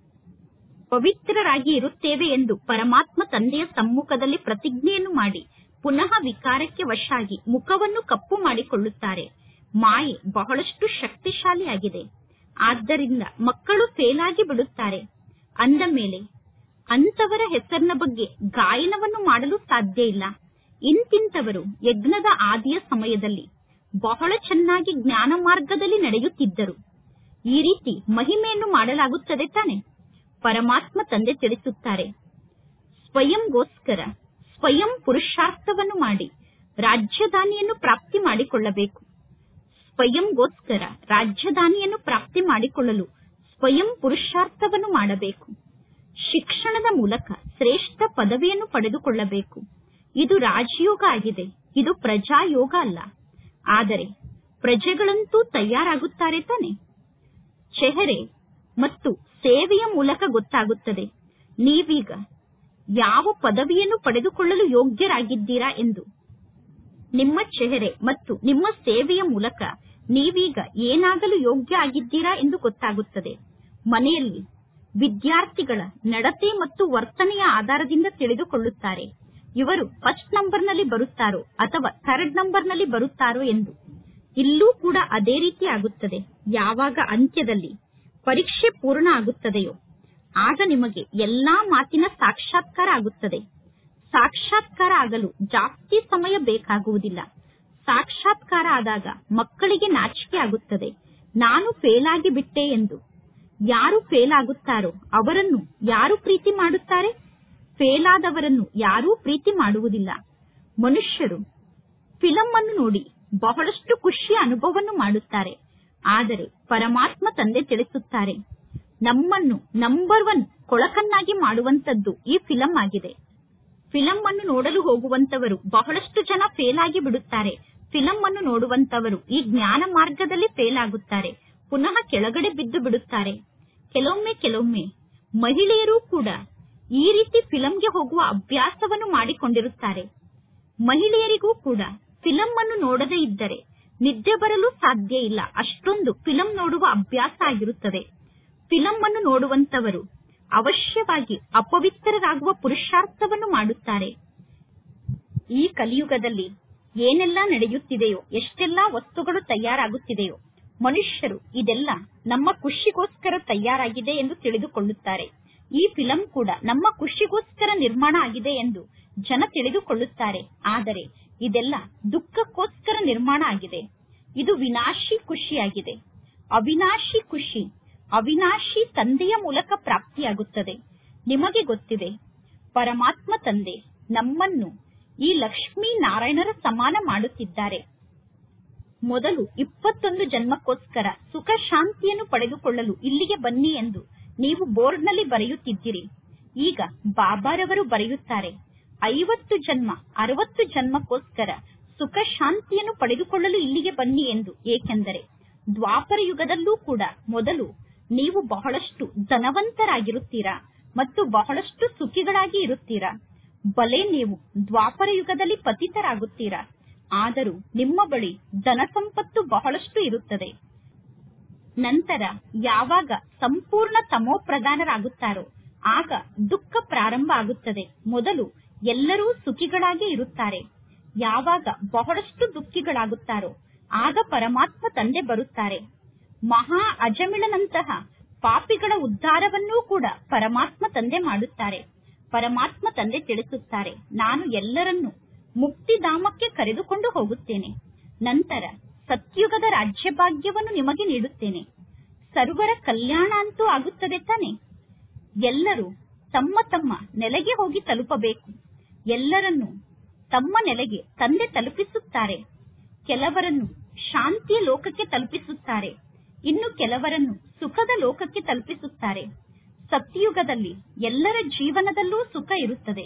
ಪವಿತ್ರರಾಗಿ ಇರುತ್ತೇವೆ ಎಂದು ಪರಮಾತ್ಮ ತಂದೆಯ ಸಮ್ಮುಖದಲ್ಲಿ ಪ್ರತಿಜ್ಞೆಯನ್ನು ಮಾಡಿ ಪುನಃ ವಿಕಾರಕ್ಕೆ ವಶಾಗಿ ಮುಖವನ್ನು ಕಪ್ಪು ಮಾಡಿಕೊಳ್ಳುತ್ತಾರೆ ಮಾಯೆ ಬಹಳಷ್ಟು ಶಕ್ತಿಶಾಲಿಯಾಗಿದೆ ಆದ್ದರಿಂದ ಮಕ್ಕಳು ಫೇಲಾಗಿ ಬಿಡುತ್ತಾರೆ ಅಂದ ಮೇಲೆ ಅಂತವರ ಹೆಸರಿನ ಬಗ್ಗೆ ಗಾಯನವನ್ನು ಮಾಡಲು ಸಾಧ್ಯ ಇಲ್ಲ ಇಂತಿಂತವರು ಯಜ್ಞದ ಆದಿಯ ಸಮಯದಲ್ಲಿ ಬಹಳ ಚೆನ್ನಾಗಿ ಜ್ಞಾನ ಮಾರ್ಗದಲ್ಲಿ ನಡೆಯುತ್ತಿದ್ದರು ಈ ರೀತಿ ಮಹಿಮೆಯನ್ನು ಮಾಡಲಾಗುತ್ತದೆ ತಾನೆ ಪರಮಾತ್ಮ ತಂದೆ ತಿಳಿಸುತ್ತಾರೆ ಸ್ವಯಂಗೋಸ್ಕರ ಸ್ವಯಂ ಪುರುಷಾರ್ಥವನ್ನು ಮಾಡಿ ರಾಜ್ಯದಾನಿಯನ್ನು ಪ್ರಾಪ್ತಿ ಮಾಡಿಕೊಳ್ಳಬೇಕು ಸ್ವಯಂಗೋಸ್ಕರ ರಾಜ್ಯದಾನಿಯನ್ನು ಪ್ರಾಪ್ತಿ ಮಾಡಿಕೊಳ್ಳಲು ಸ್ವಯಂ ಪುರುಷಾರ್ಥವನ್ನು ಮಾಡಬೇಕು ಶಿಕ್ಷಣದ ಮೂಲಕ ಶ್ರೇಷ್ಠ ಪದವಿಯನ್ನು ಪಡೆದುಕೊಳ್ಳಬೇಕು ಇದು ರಾಜಯೋಗ ಆಗಿದೆ ಇದು ಪ್ರಜಾಯೋಗ ಅಲ್ಲ ಆದರೆ ಪ್ರಜೆಗಳಂತೂ ತಯಾರಾಗುತ್ತಾರೆ ತಾನೆ ಚೆಹರೆ ಮತ್ತು ಸೇವೆಯ ಮೂಲಕ ಗೊತ್ತಾಗುತ್ತದೆ ನೀವೀಗ ಯಾವ ಪದವಿಯನ್ನು ಪಡೆದುಕೊಳ್ಳಲು ಯೋಗ್ಯರಾಗಿದ್ದೀರಾ ಎಂದು ನಿಮ್ಮ ಚೆಹರೆ ಮತ್ತು ನಿಮ್ಮ ಸೇವೆಯ ಮೂಲಕ ನೀವೀಗ ಏನಾಗಲು ಯೋಗ್ಯ ಆಗಿದ್ದೀರಾ ಎಂದು ಗೊತ್ತಾಗುತ್ತದೆ ಮನೆಯಲ್ಲಿ ವಿದ್ಯಾರ್ಥಿಗಳ ನಡತೆ ಮತ್ತು ವರ್ತನೆಯ ಆಧಾರದಿಂದ ತಿಳಿದುಕೊಳ್ಳುತ್ತಾರೆ ಇವರು ಫಸ್ಟ್ ನಂಬರ್ನಲ್ಲಿ ಬರುತ್ತಾರೋ ಅಥವಾ ಥರ್ಡ್ ನಂಬರ್ನಲ್ಲಿ ಬರುತ್ತಾರೋ ಎಂದು ಇಲ್ಲೂ ಕೂಡ ಅದೇ ರೀತಿ ಆಗುತ್ತದೆ ಯಾವಾಗ ಅಂತ್ಯದಲ್ಲಿ ಪರೀಕ್ಷೆ ಪೂರ್ಣ ಆಗುತ್ತದೆಯೋ ಆಗ ನಿಮಗೆ ಎಲ್ಲಾ ಮಾತಿನ ಸಾಕ್ಷಾತ್ಕಾರ ಆಗುತ್ತದೆ ಸಾಕ್ಷಾತ್ಕಾರ ಆಗಲು ಜಾಸ್ತಿ ಸಮಯ ಬೇಕಾಗುವುದಿಲ್ಲ ಸಾಕ್ಷಾತ್ಕಾರ ಆದಾಗ ಮಕ್ಕಳಿಗೆ ನಾಚಿಕೆ ಆಗುತ್ತದೆ ನಾನು ಫೇಲ್ ಆಗಿ ಬಿಟ್ಟೆ ಎಂದು ಯಾರು ಫೇಲ್ ಆಗುತ್ತಾರೋ ಅವರನ್ನು ಯಾರು ಪ್ರೀತಿ ಮಾಡುತ್ತಾರೆ ಫೇಲ್ ಆದವರನ್ನು ಯಾರೂ ಪ್ರೀತಿ ಮಾಡುವುದಿಲ್ಲ ಮನುಷ್ಯರು ಫಿಲಂ ಅನ್ನು ನೋಡಿ ಬಹಳಷ್ಟು ಖುಷಿಯ ಅನುಭವವನ್ನು ಮಾಡುತ್ತಾರೆ ಆದರೆ ಪರಮಾತ್ಮ ತಂದೆ ತಿಳಿಸುತ್ತಾರೆ ನಮ್ಮನ್ನು ನಂಬರ್ ಒನ್ ಕೊಳಕನ್ನಾಗಿ ಮಾಡುವಂತದ್ದು ಈ ಫಿಲಂ ಆಗಿದೆ ಫಿಲಂ ಅನ್ನು ನೋಡಲು ಹೋಗುವಂತವರು ಬಹಳಷ್ಟು ಜನ ಫೇಲ್ ಆಗಿ ಬಿಡುತ್ತಾರೆ ಫಿಲಂ ಅನ್ನು ನೋಡುವಂತವರು ಈ ಜ್ಞಾನ ಮಾರ್ಗದಲ್ಲಿ ಫೇಲ್ ಆಗುತ್ತಾರೆ ಪುನಃ ಕೆಳಗಡೆ ಬಿದ್ದು ಬಿಡುತ್ತಾರೆ ಕೆಲವೊಮ್ಮೆ ಕೆಲವೊಮ್ಮೆ ಮಹಿಳೆಯರು ಕೂಡ ಈ ರೀತಿ ಫಿಲಂಗೆ ಹೋಗುವ ಅಭ್ಯಾಸವನ್ನು ಮಾಡಿಕೊಂಡಿರುತ್ತಾರೆ ಮಹಿಳೆಯರಿಗೂ ಕೂಡ ಫಿಲಂ ಅನ್ನು ನೋಡದೇ ಇದ್ದರೆ ನಿದ್ದೆ ಬರಲು ಸಾಧ್ಯ ಇಲ್ಲ ಅಷ್ಟೊಂದು ಫಿಲಂ ನೋಡುವ ಅಭ್ಯಾಸ ಆಗಿರುತ್ತದೆ ಫಿಲಂ ಅನ್ನು ನೋಡುವಂತವರು ಅವಶ್ಯವಾಗಿ ಅಪವಿತ್ರರಾಗುವ ಪುರುಷಾರ್ಥವನ್ನು ಮಾಡುತ್ತಾರೆ ಈ ಕಲಿಯುಗದಲ್ಲಿ ಏನೆಲ್ಲ ನಡೆಯುತ್ತಿದೆಯೋ ಎಷ್ಟೆಲ್ಲಾ ವಸ್ತುಗಳು ತಯಾರಾಗುತ್ತಿದೆಯೋ ಮನುಷ್ಯರು ಇದೆಲ್ಲ ನಮ್ಮ ಖುಷಿಗೋಸ್ಕರ ತಯಾರಾಗಿದೆ ಎಂದು ತಿಳಿದುಕೊಳ್ಳುತ್ತಾರೆ ಈ ಫಿಲಂ ಕೂಡ ನಮ್ಮ ಖುಷಿಗೋಸ್ಕರ ನಿರ್ಮಾಣ ಆಗಿದೆ ಎಂದು ಜನ ತಿಳಿದುಕೊಳ್ಳುತ್ತಾರೆ ಆದರೆ ಇದೆಲ್ಲ ದುಃಖಕ್ಕೋಸ್ಕರ ನಿರ್ಮಾಣ ಆಗಿದೆ ಇದು ವಿನಾಶಿ ಖುಷಿಯಾಗಿದೆ ಅವಿನಾಶಿ ಖುಷಿ ಅವಿನಾಶಿ ತಂದೆಯ ಮೂಲಕ ಪ್ರಾಪ್ತಿಯಾಗುತ್ತದೆ ನಿಮಗೆ ಗೊತ್ತಿದೆ ಪರಮಾತ್ಮ ತಂದೆ ನಮ್ಮನ್ನು ಈ ಲಕ್ಷ್ಮೀ ನಾರಾಯಣರ ಸಮಾನ ಮಾಡುತ್ತಿದ್ದಾರೆ ಮೊದಲು ಇಪ್ಪತ್ತೊಂದು ಜನ್ಮಕ್ಕೋಸ್ಕರ ಸುಖ ಶಾಂತಿಯನ್ನು ಪಡೆದುಕೊಳ್ಳಲು ಇಲ್ಲಿಗೆ ಬನ್ನಿ ಎಂದು ನೀವು ಬೋರ್ಡ್ನಲ್ಲಿ ಬರೆಯುತ್ತಿದ್ದೀರಿ ಈಗ ಬಾಬಾರವರು ಬರೆಯುತ್ತಾರೆ ಐವತ್ತು ಜನ್ಮ ಅರವತ್ತು ಜನ್ಮಕ್ಕೋಸ್ಕರ ಸುಖ ಶಾಂತಿಯನ್ನು ಪಡೆದುಕೊಳ್ಳಲು ಇಲ್ಲಿಗೆ ಬನ್ನಿ ಎಂದು ಏಕೆಂದರೆ ದ್ವಾಪರ ಯುಗದಲ್ಲೂ ಕೂಡ ಮೊದಲು ನೀವು ಬಹಳಷ್ಟು ಧನವಂತರಾಗಿರುತ್ತೀರಾ ಮತ್ತು ಬಹಳಷ್ಟು ಸುಖಿಗಳಾಗಿ ಇರುತ್ತೀರಾ ಬಲೆ ನೀವು ದ್ವಾಪರ ಯುಗದಲ್ಲಿ ಪತಿತರಾಗುತ್ತೀರಾ ಆದರೂ ನಿಮ್ಮ ಬಳಿ ಧನ ಸಂಪತ್ತು ಬಹಳಷ್ಟು ಇರುತ್ತದೆ ನಂತರ ಯಾವಾಗ ಸಂಪೂರ್ಣ ತಮೋ ಪ್ರಧಾನರಾಗುತ್ತಾರೋ ಆಗ ದುಃಖ ಪ್ರಾರಂಭ ಆಗುತ್ತದೆ ಮೊದಲು ಎಲ್ಲರೂ ಸುಖಿಗಳಾಗಿ ಇರುತ್ತಾರೆ ಯಾವಾಗ ಬಹಳಷ್ಟು ದುಃಖಿಗಳಾಗುತ್ತಾರೋ ಆಗ ಪರಮಾತ್ಮ ತಂದೆ ಬರುತ್ತಾರೆ ಮಹಾ ಅಜಮಿಳನಂತಹ ಪಾಪಿಗಳ ಉದ್ಧಾರವನ್ನೂ ಕೂಡ ಪರಮಾತ್ಮ ತಂದೆ ಮಾಡುತ್ತಾರೆ ಪರಮಾತ್ಮ ತಂದೆ ತಿಳಿಸುತ್ತಾರೆ ನಾನು ಎಲ್ಲರನ್ನೂ ಮುಕ್ತಿಧಾಮಕ್ಕೆ ಕರೆದುಕೊಂಡು ಹೋಗುತ್ತೇನೆ ನಂತರ ಸತ್ಯುಗದ ರಾಜ್ಯಭಾಗ್ಯವನ್ನು ನಿಮಗೆ ನೀಡುತ್ತೇನೆ ಸರ್ವರ ಕಲ್ಯಾಣ ಅಂತೂ ಆಗುತ್ತದೆ ತಾನೆ ಎಲ್ಲರೂ ತಮ್ಮ ತಮ್ಮ ನೆಲೆಗೆ ಹೋಗಿ ತಲುಪಬೇಕು ಎಲ್ಲರನ್ನು ತಮ್ಮ ನೆಲೆಗೆ ತಂದೆ ತಲುಪಿಸುತ್ತಾರೆ ಕೆಲವರನ್ನು ಶಾಂತಿಯ ಲೋಕಕ್ಕೆ ತಲುಪಿಸುತ್ತಾರೆ ಇನ್ನು ಕೆಲವರನ್ನು ಸುಖದ ಲೋಕಕ್ಕೆ ತಲುಪಿಸುತ್ತಾರೆ ಸತ್ಯಯುಗದಲ್ಲಿ ಎಲ್ಲರ ಜೀವನದಲ್ಲೂ ಸುಖ ಇರುತ್ತದೆ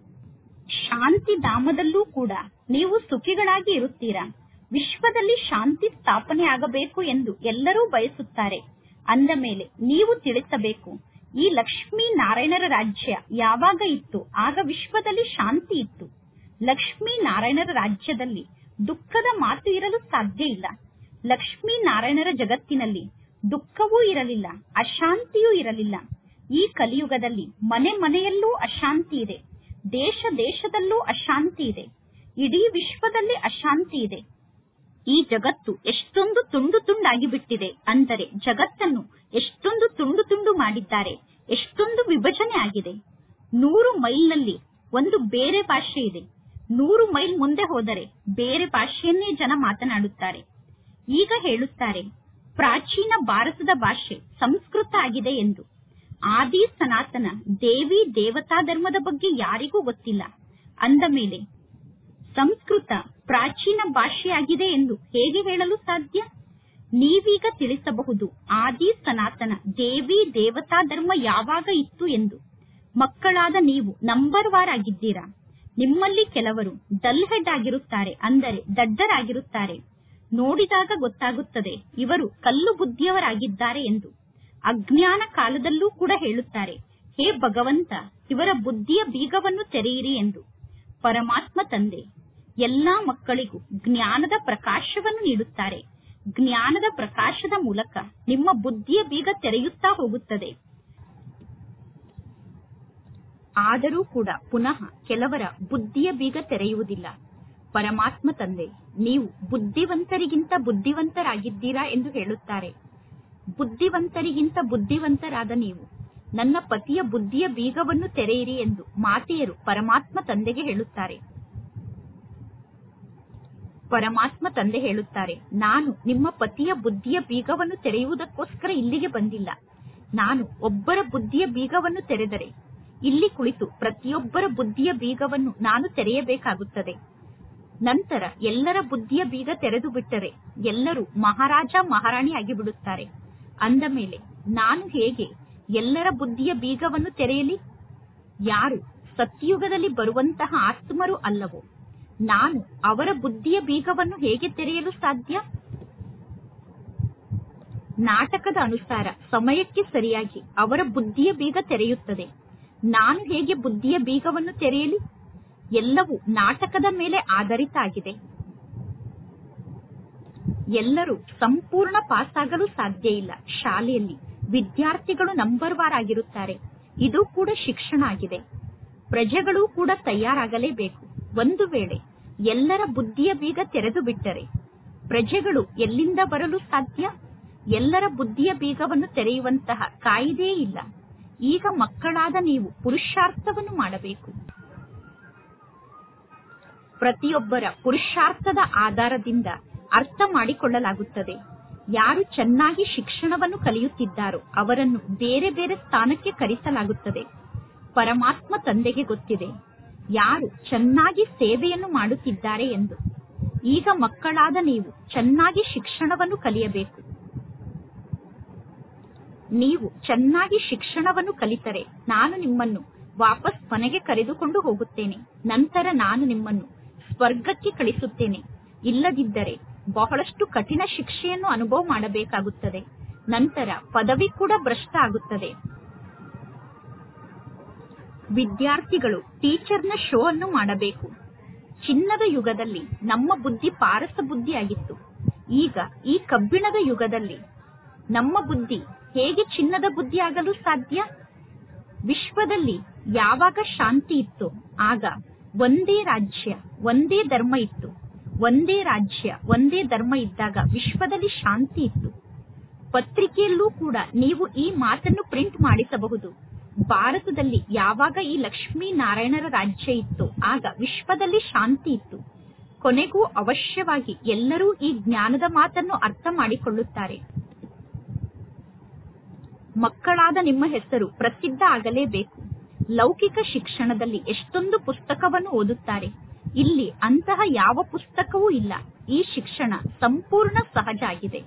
ಶಾಂತಿ ಧಾಮದಲ್ಲೂ ಕೂಡ ನೀವು ಸುಖಿಗಳಾಗಿ ಇರುತ್ತೀರಾ ವಿಶ್ವದಲ್ಲಿ ಶಾಂತಿ ಸ್ಥಾಪನೆ ಆಗಬೇಕು ಎಂದು ಎಲ್ಲರೂ ಬಯಸುತ್ತಾರೆ ಅಂದ ಮೇಲೆ ನೀವು ತಿಳಿಸಬೇಕು ಈ ಲಕ್ಷ್ಮೀ ನಾರಾಯಣರ ರಾಜ್ಯ ಯಾವಾಗ ಇತ್ತು ಆಗ ವಿಶ್ವದಲ್ಲಿ ಶಾಂತಿ ಇತ್ತು ಲಕ್ಷ್ಮೀ ನಾರಾಯಣರ ರಾಜ್ಯದಲ್ಲಿ ದುಃಖದ ಮಾತು ಇರಲು ಸಾಧ್ಯ ಇಲ್ಲ ಲಕ್ಷ್ಮೀ ನಾರಾಯಣರ ಜಗತ್ತಿನಲ್ಲಿ ದುಃಖವೂ ಇರಲಿಲ್ಲ ಅಶಾಂತಿಯೂ ಇರಲಿಲ್ಲ ಈ ಕಲಿಯುಗದಲ್ಲಿ ಮನೆ ಮನೆಯಲ್ಲೂ ಅಶಾಂತಿ ಇದೆ ದೇಶ ದೇಶದಲ್ಲೂ ಅಶಾಂತಿ ಇದೆ ಇಡೀ ವಿಶ್ವದಲ್ಲಿ ಅಶಾಂತಿ ಇದೆ ಈ ಜಗತ್ತು ಎಷ್ಟೊಂದು ತುಂಡು ತುಂಡಾಗಿ ಬಿಟ್ಟಿದೆ ಅಂದರೆ ಜಗತ್ತನ್ನು ಎಷ್ಟೊಂದು ತುಂಡು ತುಂಡು ಮಾಡಿದ್ದಾರೆ ಎಷ್ಟೊಂದು ವಿಭಜನೆ ಆಗಿದೆ ನೂರು ಮೈಲ್ನಲ್ಲಿ ಒಂದು ಬೇರೆ ಭಾಷೆ ಇದೆ ನೂರು ಮೈಲ್ ಮುಂದೆ ಹೋದರೆ ಬೇರೆ ಭಾಷೆಯನ್ನೇ ಜನ ಮಾತನಾಡುತ್ತಾರೆ ಈಗ ಹೇಳುತ್ತಾರೆ ಪ್ರಾಚೀನ ಭಾರತದ ಭಾಷೆ ಸಂಸ್ಕೃತ ಆಗಿದೆ ಎಂದು ಆದಿ ಸನಾತನ ದೇವಿ ದೇವತಾ ಧರ್ಮದ ಬಗ್ಗೆ ಯಾರಿಗೂ ಗೊತ್ತಿಲ್ಲ ಅಂದ ಮೇಲೆ ಸಂಸ್ಕೃತ ಪ್ರಾಚೀನ ಭಾಷೆಯಾಗಿದೆ ಎಂದು ಹೇಗೆ ಹೇಳಲು ಸಾಧ್ಯ ನೀವೀಗ ತಿಳಿಸಬಹುದು ಆದಿ ಸನಾತನ ದೇವಿ ದೇವತಾ ಧರ್ಮ ಯಾವಾಗ ಇತ್ತು ಎಂದು ಮಕ್ಕಳಾದ ನೀವು ನಂಬರ್ ವಾರ್ ಆಗಿದ್ದೀರಾ ನಿಮ್ಮಲ್ಲಿ ಕೆಲವರು ಡಲ್ ಹೆಡ್ ಆಗಿರುತ್ತಾರೆ ಅಂದರೆ ದಡ್ಡರಾಗಿರುತ್ತಾರೆ ನೋಡಿದಾಗ ಗೊತ್ತಾಗುತ್ತದೆ ಇವರು ಕಲ್ಲು ಬುದ್ಧಿಯವರಾಗಿದ್ದಾರೆ ಎಂದು ಅಜ್ಞಾನ ಕಾಲದಲ್ಲೂ ಕೂಡ ಹೇಳುತ್ತಾರೆ ಹೇ ಭಗವಂತ ಇವರ ಬುದ್ಧಿಯ ಬೀಗವನ್ನು ತೆರೆಯಿರಿ ಎಂದು ಪರಮಾತ್ಮ ತಂದೆ ಎಲ್ಲಾ ಮಕ್ಕಳಿಗೂ ಜ್ಞಾನದ ಪ್ರಕಾಶವನ್ನು ನೀಡುತ್ತಾರೆ ಜ್ಞಾನದ ಪ್ರಕಾಶದ ಮೂಲಕ ನಿಮ್ಮ ಬುದ್ಧಿಯ ಬೀಗ ತೆರೆಯುತ್ತಾ ಹೋಗುತ್ತದೆ ಆದರೂ ಕೂಡ ಪುನಃ ಕೆಲವರ ಬುದ್ಧಿಯ ಬೀಗ ತೆರೆಯುವುದಿಲ್ಲ ಪರಮಾತ್ಮ ತಂದೆ ನೀವು ಬುದ್ಧಿವಂತರಿಗಿಂತ ಬುದ್ಧಿವಂತರಾಗಿದ್ದೀರಾ ಎಂದು ಹೇಳುತ್ತಾರೆ ಬುದ್ಧಿವಂತರಿಗಿಂತ ಬುದ್ಧಿವಂತರಾದ ನೀವು ನನ್ನ ಪತಿಯ ಬುದ್ಧಿಯ ಬೀಗವನ್ನು ತೆರೆಯಿರಿ ಎಂದು ಮಾತೆಯರು ಪರಮಾತ್ಮ ತಂದೆಗೆ ಹೇಳುತ್ತಾರೆ ಪರಮಾತ್ಮ ತಂದೆ ಹೇಳುತ್ತಾರೆ ನಾನು ನಿಮ್ಮ ಪತಿಯ ಬುದ್ಧಿಯ ಬೀಗವನ್ನು ತೆರೆಯುವುದಕ್ಕೋಸ್ಕರ ಇಲ್ಲಿಗೆ ಬಂದಿಲ್ಲ ನಾನು ಒಬ್ಬರ ಬುದ್ಧಿಯ ಬೀಗವನ್ನು ತೆರೆದರೆ ಇಲ್ಲಿ ಕುಳಿತು ಪ್ರತಿಯೊಬ್ಬರ ಬುದ್ಧಿಯ ಬೀಗವನ್ನು ನಾನು ತೆರೆಯಬೇಕಾಗುತ್ತದೆ ನಂತರ ಎಲ್ಲರ ಬುದ್ಧಿಯ ಬೀಗ ತೆರೆದು ಬಿಟ್ಟರೆ ಎಲ್ಲರೂ ಮಹಾರಾಜ ಮಹಾರಾಣಿ ಆಗಿಬಿಡುತ್ತಾರೆ ಅಂದ ಮೇಲೆ ನಾನು ಹೇಗೆ ಎಲ್ಲರ ಬುದ್ಧಿಯ ಬೀಗವನ್ನು ತೆರೆಯಲಿ ಯಾರು ಸತ್ಯುಗದಲ್ಲಿ ಬರುವಂತಹ ಆತ್ಮರು ಅಲ್ಲವೋ ನಾನು ಅವರ ಬುದ್ಧಿಯ ಬೀಗವನ್ನು ಹೇಗೆ ತೆರೆಯಲು ಸಾಧ್ಯ ನಾಟಕದ ಅನುಸಾರ ಸಮಯಕ್ಕೆ ಸರಿಯಾಗಿ ಅವರ ಬುದ್ಧಿಯ ಬೀಗ ತೆರೆಯುತ್ತದೆ ನಾನು ಹೇಗೆ ಬುದ್ಧಿಯ ಬೀಗವನ್ನು ತೆರೆಯಲಿ ಎಲ್ಲವೂ ನಾಟಕದ ಮೇಲೆ ಆಧಾರಿತ ಆಗಿದೆ ಎಲ್ಲರೂ ಸಂಪೂರ್ಣ ಪಾಸ್ ಆಗಲು ಸಾಧ್ಯ ಇಲ್ಲ ಶಾಲೆಯಲ್ಲಿ ವಿದ್ಯಾರ್ಥಿಗಳು ನಂಬರ್ ವಾರ್ ಆಗಿರುತ್ತಾರೆ ಇದು ಕೂಡ ಶಿಕ್ಷಣ ಆಗಿದೆ ಪ್ರಜೆಗಳು ಕೂಡ ತಯಾರಾಗಲೇಬೇಕು ಒಂದು ವೇಳೆ ಎಲ್ಲರ ಬುದ್ಧಿಯ ಬೀಗ ತೆರೆದು ಬಿಟ್ಟರೆ ಪ್ರಜೆಗಳು ಎಲ್ಲಿಂದ ಬರಲು ಸಾಧ್ಯ ಎಲ್ಲರ ಬುದ್ಧಿಯ ಬೀಗವನ್ನು ತೆರೆಯುವಂತಹ ಕಾಯಿದೆಯೇ ಇಲ್ಲ ಈಗ ಮಕ್ಕಳಾದ ನೀವು ಪುರುಷಾರ್ಥವನ್ನು ಮಾಡಬೇಕು ಪ್ರತಿಯೊಬ್ಬರ ಪುರುಷಾರ್ಥದ ಆಧಾರದಿಂದ ಅರ್ಥ ಮಾಡಿಕೊಳ್ಳಲಾಗುತ್ತದೆ ಯಾರು ಚೆನ್ನಾಗಿ ಶಿಕ್ಷಣವನ್ನು ಕಲಿಯುತ್ತಿದ್ದಾರೋ ಅವರನ್ನು ಬೇರೆ ಬೇರೆ ಸ್ಥಾನಕ್ಕೆ ಕರೆಸಲಾಗುತ್ತದೆ ಪರಮಾತ್ಮ ತಂದೆಗೆ ಗೊತ್ತಿದೆ ಯಾರು ಚೆನ್ನಾಗಿ ಸೇವೆಯನ್ನು ಮಾಡುತ್ತಿದ್ದಾರೆ ಎಂದು ಈಗ ಮಕ್ಕಳಾದ ನೀವು ಚೆನ್ನಾಗಿ ಶಿಕ್ಷಣವನ್ನು ಕಲಿಯಬೇಕು ನೀವು ಚೆನ್ನಾಗಿ ಶಿಕ್ಷಣವನ್ನು ಕಲಿತರೆ ನಾನು ನಿಮ್ಮನ್ನು ವಾಪಸ್ ಮನೆಗೆ ಕರೆದುಕೊಂಡು ಹೋಗುತ್ತೇನೆ ನಂತರ ನಾನು ನಿಮ್ಮನ್ನು ಸ್ವರ್ಗಕ್ಕೆ ಕಳಿಸುತ್ತೇನೆ ಇಲ್ಲದಿದ್ದರೆ ಬಹಳಷ್ಟು ಕಠಿಣ ಶಿಕ್ಷೆಯನ್ನು ಅನುಭವ ಮಾಡಬೇಕಾಗುತ್ತದೆ ನಂತರ ಪದವಿ ಕೂಡ ಭ್ರಷ್ಟ ಆಗುತ್ತದೆ ವಿದ್ಯಾರ್ಥಿಗಳು ಟೀಚರ್ನ ಶೋ ಅನ್ನು ಮಾಡಬೇಕು ಚಿನ್ನದ ಯುಗದಲ್ಲಿ ನಮ್ಮ ಬುದ್ಧಿ ಪಾರಸ ಬುದ್ಧಿಯಾಗಿತ್ತು ಈಗ ಈ ಕಬ್ಬಿಣದ ಯುಗದಲ್ಲಿ ನಮ್ಮ ಬುದ್ಧಿ ಹೇಗೆ ಚಿನ್ನದ ಬುದ್ಧಿ ಆಗಲು ಸಾಧ್ಯ ವಿಶ್ವದಲ್ಲಿ ಯಾವಾಗ ಶಾಂತಿ ಇತ್ತು ಆಗ ಒಂದೇ ರಾಜ್ಯ ಒಂದೇ ಧರ್ಮ ಇತ್ತು ಒಂದೇ ರಾಜ್ಯ ಒಂದೇ ಧರ್ಮ ಇದ್ದಾಗ ವಿಶ್ವದಲ್ಲಿ ಶಾಂತಿ ಇತ್ತು ಪತ್ರಿಕೆಯಲ್ಲೂ ಕೂಡ ನೀವು ಈ ಮಾತನ್ನು ಪ್ರಿಂಟ್ ಮಾಡಿಸಬಹುದು ಭಾರತದಲ್ಲಿ ಯಾವಾಗ ಈ ಲಕ್ಷ್ಮೀ ನಾರಾಯಣರ ರಾಜ್ಯ ಇತ್ತು ಆಗ ವಿಶ್ವದಲ್ಲಿ ಶಾಂತಿ ಇತ್ತು ಕೊನೆಗೂ ಅವಶ್ಯವಾಗಿ ಎಲ್ಲರೂ ಈ ಜ್ಞಾನದ ಮಾತನ್ನು ಅರ್ಥ ಮಾಡಿಕೊಳ್ಳುತ್ತಾರೆ ಮಕ್ಕಳಾದ ನಿಮ್ಮ ಹೆಸರು ಪ್ರಸಿದ್ಧ ಆಗಲೇಬೇಕು ಲೌಕಿಕ ಶಿಕ್ಷಣದಲ್ಲಿ ಎಷ್ಟೊಂದು ಪುಸ್ತಕವನ್ನು ಓದುತ್ತಾರೆ ಇಲ್ಲಿ ಅಂತಹ ಯಾವ ಪುಸ್ತಕವೂ ಇಲ್ಲ ಈ ಶಿಕ್ಷಣ ಸಂಪೂರ್ಣ ಸಹಜ ಆಗಿದೆ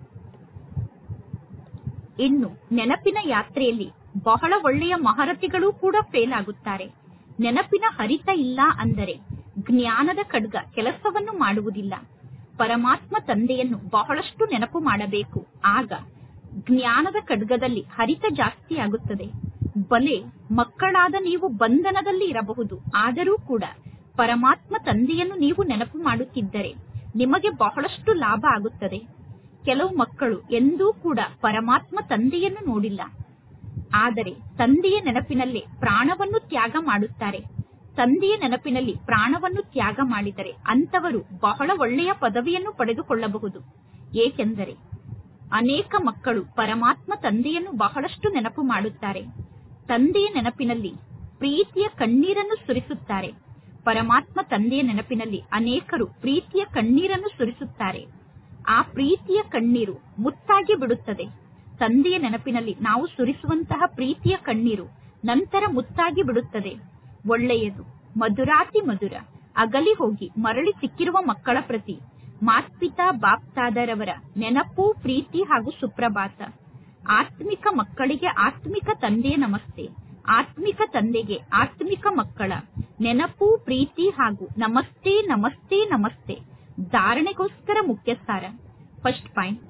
ಇನ್ನು ನೆನಪಿನ ಯಾತ್ರೆಯಲ್ಲಿ ಬಹಳ ಒಳ್ಳೆಯ ಮಹರತಿಗಳು ಕೂಡ ಫೇಲ್ ಆಗುತ್ತಾರೆ ನೆನಪಿನ ಹರಿತ ಇಲ್ಲ ಅಂದರೆ ಜ್ಞಾನದ ಖಡ್ಗ ಕೆಲಸವನ್ನು ಮಾಡುವುದಿಲ್ಲ ಪರಮಾತ್ಮ ತಂದೆಯನ್ನು ಬಹಳಷ್ಟು ನೆನಪು ಮಾಡಬೇಕು ಆಗ ಜ್ಞಾನದ ಖಡ್ಗದಲ್ಲಿ ಹರಿತ ಜಾಸ್ತಿ ಆಗುತ್ತದೆ ಬಲೆ ಮಕ್ಕಳಾದ ನೀವು ಬಂಧನದಲ್ಲಿ ಇರಬಹುದು ಆದರೂ ಕೂಡ ಪರಮಾತ್ಮ ತಂದೆಯನ್ನು ನೀವು ನೆನಪು ಮಾಡುತ್ತಿದ್ದರೆ ನಿಮಗೆ ಬಹಳಷ್ಟು ಲಾಭ ಆಗುತ್ತದೆ ಕೆಲವು ಮಕ್ಕಳು ಎಂದೂ ಕೂಡ ಪರಮಾತ್ಮ ತಂದೆಯನ್ನು ನೋಡಿಲ್ಲ ಆದರೆ ತಂದೆಯ ನೆನಪಿನಲ್ಲೇ ಪ್ರಾಣವನ್ನು ತ್ಯಾಗ ಮಾಡುತ್ತಾರೆ ತಂದೆಯ ನೆನಪಿನಲ್ಲಿ ಪ್ರಾಣವನ್ನು ತ್ಯಾಗ ಮಾಡಿದರೆ ಅಂತವರು ಬಹಳ ಒಳ್ಳೆಯ ಪದವಿಯನ್ನು ಪಡೆದುಕೊಳ್ಳಬಹುದು ಏಕೆಂದರೆ ಅನೇಕ ಮಕ್ಕಳು ಪರಮಾತ್ಮ ತಂದೆಯನ್ನು ಬಹಳಷ್ಟು ನೆನಪು ಮಾಡುತ್ತಾರೆ ತಂದೆಯ ನೆನಪಿನಲ್ಲಿ ಪ್ರೀತಿಯ ಕಣ್ಣೀರನ್ನು ಸುರಿಸುತ್ತಾರೆ ಪರಮಾತ್ಮ ತಂದೆಯ ನೆನಪಿನಲ್ಲಿ ಅನೇಕರು ಪ್ರೀತಿಯ ಕಣ್ಣೀರನ್ನು ಸುರಿಸುತ್ತಾರೆ ಆ ಪ್ರೀತಿಯ ಕಣ್ಣೀರು ಮುತ್ತಾಗಿ ಬಿಡುತ್ತದೆ ತಂದೆಯ ನೆನಪಿನಲ್ಲಿ ನಾವು ಸುರಿಸುವಂತಹ ಪ್ರೀತಿಯ ಕಣ್ಣೀರು ನಂತರ ಮುತ್ತಾಗಿ ಬಿಡುತ್ತದೆ ಒಳ್ಳೆಯದು ಮಧುರಾತಿ ಮಧುರ ಅಗಲಿ ಹೋಗಿ ಮರಳಿ ಸಿಕ್ಕಿರುವ ಮಕ್ಕಳ ಪ್ರತಿ ಮಾತ್ಪಿತಾ ಬಾಪ್ತಾದರವರ ನೆನಪು ಪ್ರೀತಿ ಹಾಗೂ ಸುಪ್ರಭಾತ ಆತ್ಮಿಕ ಮಕ್ಕಳಿಗೆ ಆತ್ಮಿಕ ತಂದೆಯ ನಮಸ್ತೆ ಆತ್ಮಿಕ ತಂದೆಗೆ ಆತ್ಮಿಕ ಮಕ್ಕಳ ನೆನಪು ಪ್ರೀತಿ ಹಾಗೂ ನಮಸ್ತೆ ನಮಸ್ತೆ ನಮಸ್ತೆ ಧಾರಣೆಗೋಸ್ಕರ ಮುಖ್ಯ ಸಾರ ಫಸ್ಟ್ ಪಾಯಿಂಟ್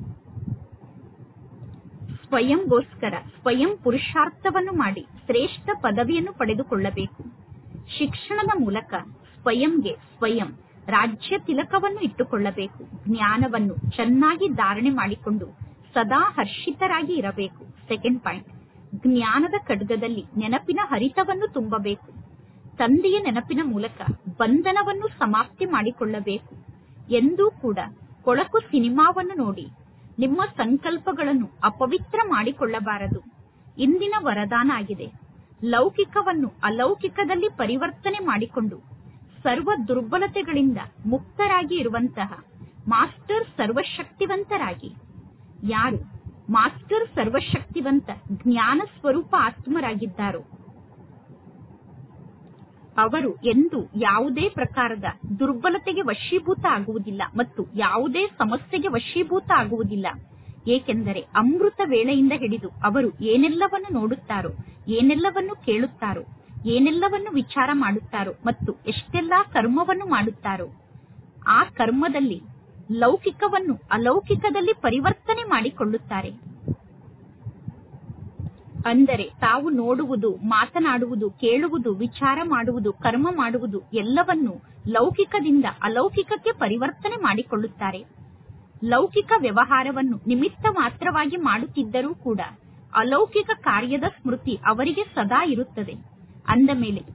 ಸ್ವಯಂಗೋಸ್ಕರ ಸ್ವಯಂ ಪುರುಷಾರ್ಥವನ್ನು ಮಾಡಿ ಶ್ರೇಷ್ಠ ಪದವಿಯನ್ನು ಪಡೆದುಕೊಳ್ಳಬೇಕು ಶಿಕ್ಷಣದ ಮೂಲಕ ಸ್ವಯಂಗೆ ಸ್ವಯಂ ರಾಜ್ಯ ತಿಲಕವನ್ನು ಇಟ್ಟುಕೊಳ್ಳಬೇಕು ಜ್ಞಾನವನ್ನು ಚೆನ್ನಾಗಿ ಧಾರಣೆ ಮಾಡಿಕೊಂಡು ಸದಾ ಹರ್ಷಿತರಾಗಿ ಇರಬೇಕು ಸೆಕೆಂಡ್ ಪಾಯಿಂಟ್ ಜ್ಞಾನದ ಖಡ್ಗದಲ್ಲಿ ನೆನಪಿನ ಹರಿತವನ್ನು ತುಂಬಬೇಕು ತಂದೆಯ ನೆನಪಿನ ಮೂಲಕ ಬಂಧನವನ್ನು ಸಮಾಪ್ತಿ ಮಾಡಿಕೊಳ್ಳಬೇಕು ಎಂದೂ ಕೂಡ ಕೊಳಕು ಸಿನಿಮಾವನ್ನು ನೋಡಿ ನಿಮ್ಮ ಸಂಕಲ್ಪಗಳನ್ನು ಅಪವಿತ್ರ ಮಾಡಿಕೊಳ್ಳಬಾರದು ಇಂದಿನ ವರದಾನ ಆಗಿದೆ ಲೌಕಿಕವನ್ನು ಅಲೌಕಿಕದಲ್ಲಿ ಪರಿವರ್ತನೆ ಮಾಡಿಕೊಂಡು ಸರ್ವ ದುರ್ಬಲತೆಗಳಿಂದ ಮುಕ್ತರಾಗಿ ಇರುವಂತಹ ಮಾಸ್ಟರ್ ಸರ್ವಶಕ್ತಿವಂತರಾಗಿ ಯಾರು ಮಾಸ್ಟರ್ ಸರ್ವಶಕ್ತಿವಂತ ಜ್ಞಾನ ಸ್ವರೂಪ ಆತ್ಮರಾಗಿದ್ದಾರೋ ಅವರು ಎಂದು ಯಾವುದೇ ಪ್ರಕಾರದ ದುರ್ಬಲತೆಗೆ ವಶೀಭೂತ ಆಗುವುದಿಲ್ಲ ಮತ್ತು ಯಾವುದೇ ಸಮಸ್ಯೆಗೆ ವಶೀಭೂತ ಆಗುವುದಿಲ್ಲ ಏಕೆಂದರೆ ಅಮೃತ ವೇಳೆಯಿಂದ ಹಿಡಿದು ಅವರು ಏನೆಲ್ಲವನ್ನು ನೋಡುತ್ತಾರೋ ಏನೆಲ್ಲವನ್ನು ಕೇಳುತ್ತಾರೋ ಏನೆಲ್ಲವನ್ನು ವಿಚಾರ ಮಾಡುತ್ತಾರೋ ಮತ್ತು ಎಷ್ಟೆಲ್ಲಾ ಕರ್ಮವನ್ನು ಮಾಡುತ್ತಾರೋ ಆ ಕರ್ಮದಲ್ಲಿ ಲೌಕಿಕವನ್ನು ಅಲೌಕಿಕದಲ್ಲಿ ಪರಿವರ್ತನೆ ಮಾಡಿಕೊಳ್ಳುತ್ತಾರೆ ಅಂದರೆ ತಾವು ನೋಡುವುದು ಮಾತನಾಡುವುದು ಕೇಳುವುದು ವಿಚಾರ ಮಾಡುವುದು ಕರ್ಮ ಮಾಡುವುದು ಎಲ್ಲವನ್ನು ಲೌಕಿಕದಿಂದ ಅಲೌಕಿಕಕ್ಕೆ ಪರಿವರ್ತನೆ ಮಾಡಿಕೊಳ್ಳುತ್ತಾರೆ ಲೌಕಿಕ ವ್ಯವಹಾರವನ್ನು ನಿಮಿತ್ತ ಮಾತ್ರವಾಗಿ ಮಾಡುತ್ತಿದ್ದರೂ ಕೂಡ ಅಲೌಕಿಕ ಕಾರ್ಯದ ಸ್ಮೃತಿ ಅವರಿಗೆ ಸದಾ ಇರುತ್ತದೆ ಅಂದ ಮೇಲೆ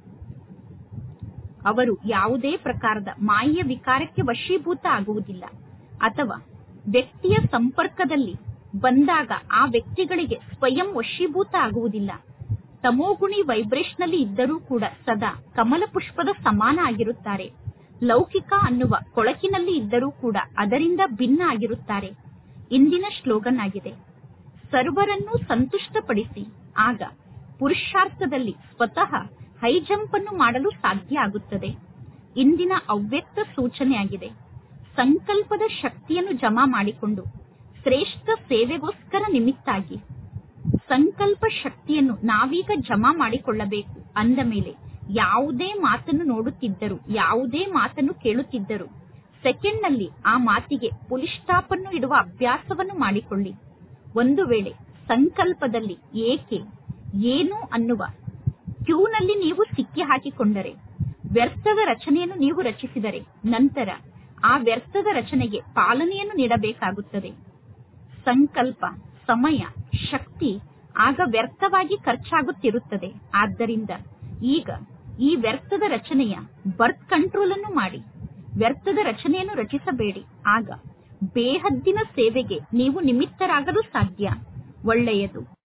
ಅವರು ಯಾವುದೇ ಪ್ರಕಾರದ ಮಾಯೆಯ ವಿಕಾರಕ್ಕೆ ವಶೀಭೂತ ಆಗುವುದಿಲ್ಲ ಅಥವಾ ವ್ಯಕ್ತಿಯ ಸಂಪರ್ಕದಲ್ಲಿ ಬಂದಾಗ ಆ ವ್ಯಕ್ತಿಗಳಿಗೆ ಸ್ವಯಂ ವಶೀಭೂತ ಆಗುವುದಿಲ್ಲ ತಮೋಗುಣಿ ವೈಬ್ರೇಷನಲ್ಲಿ ಇದ್ದರೂ ಕೂಡ ಸದಾ ಕಮಲ ಪುಷ್ಪದ ಸಮಾನ ಆಗಿರುತ್ತಾರೆ ಲೌಕಿಕ ಅನ್ನುವ ಕೊಳಕಿನಲ್ಲಿ ಇದ್ದರೂ ಕೂಡ ಅದರಿಂದ ಭಿನ್ನ ಆಗಿರುತ್ತಾರೆ ಇಂದಿನ ಶ್ಲೋಗನ್ ಆಗಿದೆ ಸರ್ವರನ್ನು ಸಂತುಷ್ಟಪಡಿಸಿ ಆಗ ಪುರುಷಾರ್ಥದಲ್ಲಿ ಸ್ವತಃ ಹೈ ಜಂಪ್ ಅನ್ನು ಮಾಡಲು ಸಾಧ್ಯ ಆಗುತ್ತದೆ ಇಂದಿನ ಅವ್ಯಕ್ತ ಸೂಚನೆಯಾಗಿದೆ ಸಂಕಲ್ಪದ ಶಕ್ತಿಯನ್ನು ಜಮಾ ಮಾಡಿಕೊಂಡು ಶ್ರೇಷ್ಠ ಸೇವೆಗೋಸ್ಕರ ನಿಮಿತ್ತಾಗಿ ಸಂಕಲ್ಪ ಶಕ್ತಿಯನ್ನು ನಾವೀಗ ಜಮಾ ಮಾಡಿಕೊಳ್ಳಬೇಕು ಅಂದ ಮೇಲೆ ಯಾವುದೇ ಮಾತನ್ನು ನೋಡುತ್ತಿದ್ದರು ಯಾವುದೇ ಮಾತನ್ನು ಕೇಳುತ್ತಿದ್ದರು ಸೆಕೆಂಡ್ ನಲ್ಲಿ ಆ ಮಾತಿಗೆ ಪುಲಿ ಸ್ಟಾಪ್ ಅನ್ನು ಇಡುವ ಅಭ್ಯಾಸವನ್ನು ಮಾಡಿಕೊಳ್ಳಿ ಒಂದು ವೇಳೆ ಸಂಕಲ್ಪದಲ್ಲಿ ಏಕೆ ಏನು ಅನ್ನುವ ಕ್ಯೂನಲ್ಲಿ ನೀವು ಸಿಕ್ಕಿ ಹಾಕಿಕೊಂಡರೆ ವ್ಯರ್ಥದ ರಚನೆಯನ್ನು ನೀವು ರಚಿಸಿದರೆ ನಂತರ ಆ ವ್ಯರ್ಥದ ರಚನೆಗೆ ಪಾಲನೆಯನ್ನು ನೀಡಬೇಕಾಗುತ್ತದೆ ಸಂಕಲ್ಪ ಸಮಯ ಶಕ್ತಿ ಆಗ ವ್ಯರ್ಥವಾಗಿ ಖರ್ಚಾಗುತ್ತಿರುತ್ತದೆ ಆದ್ದರಿಂದ ಈಗ ಈ ವ್ಯರ್ಥದ ರಚನೆಯ ಬರ್ತ್ ಕಂಟ್ರೋಲ್ ಅನ್ನು ಮಾಡಿ ವ್ಯರ್ಥದ ರಚನೆಯನ್ನು ರಚಿಸಬೇಡಿ ಆಗ ಬೇಹದ್ದಿನ ಸೇವೆಗೆ ನೀವು ನಿಮಿತ್ತರಾಗಲು ಸಾಧ್ಯ ಒಳ್ಳೆಯದು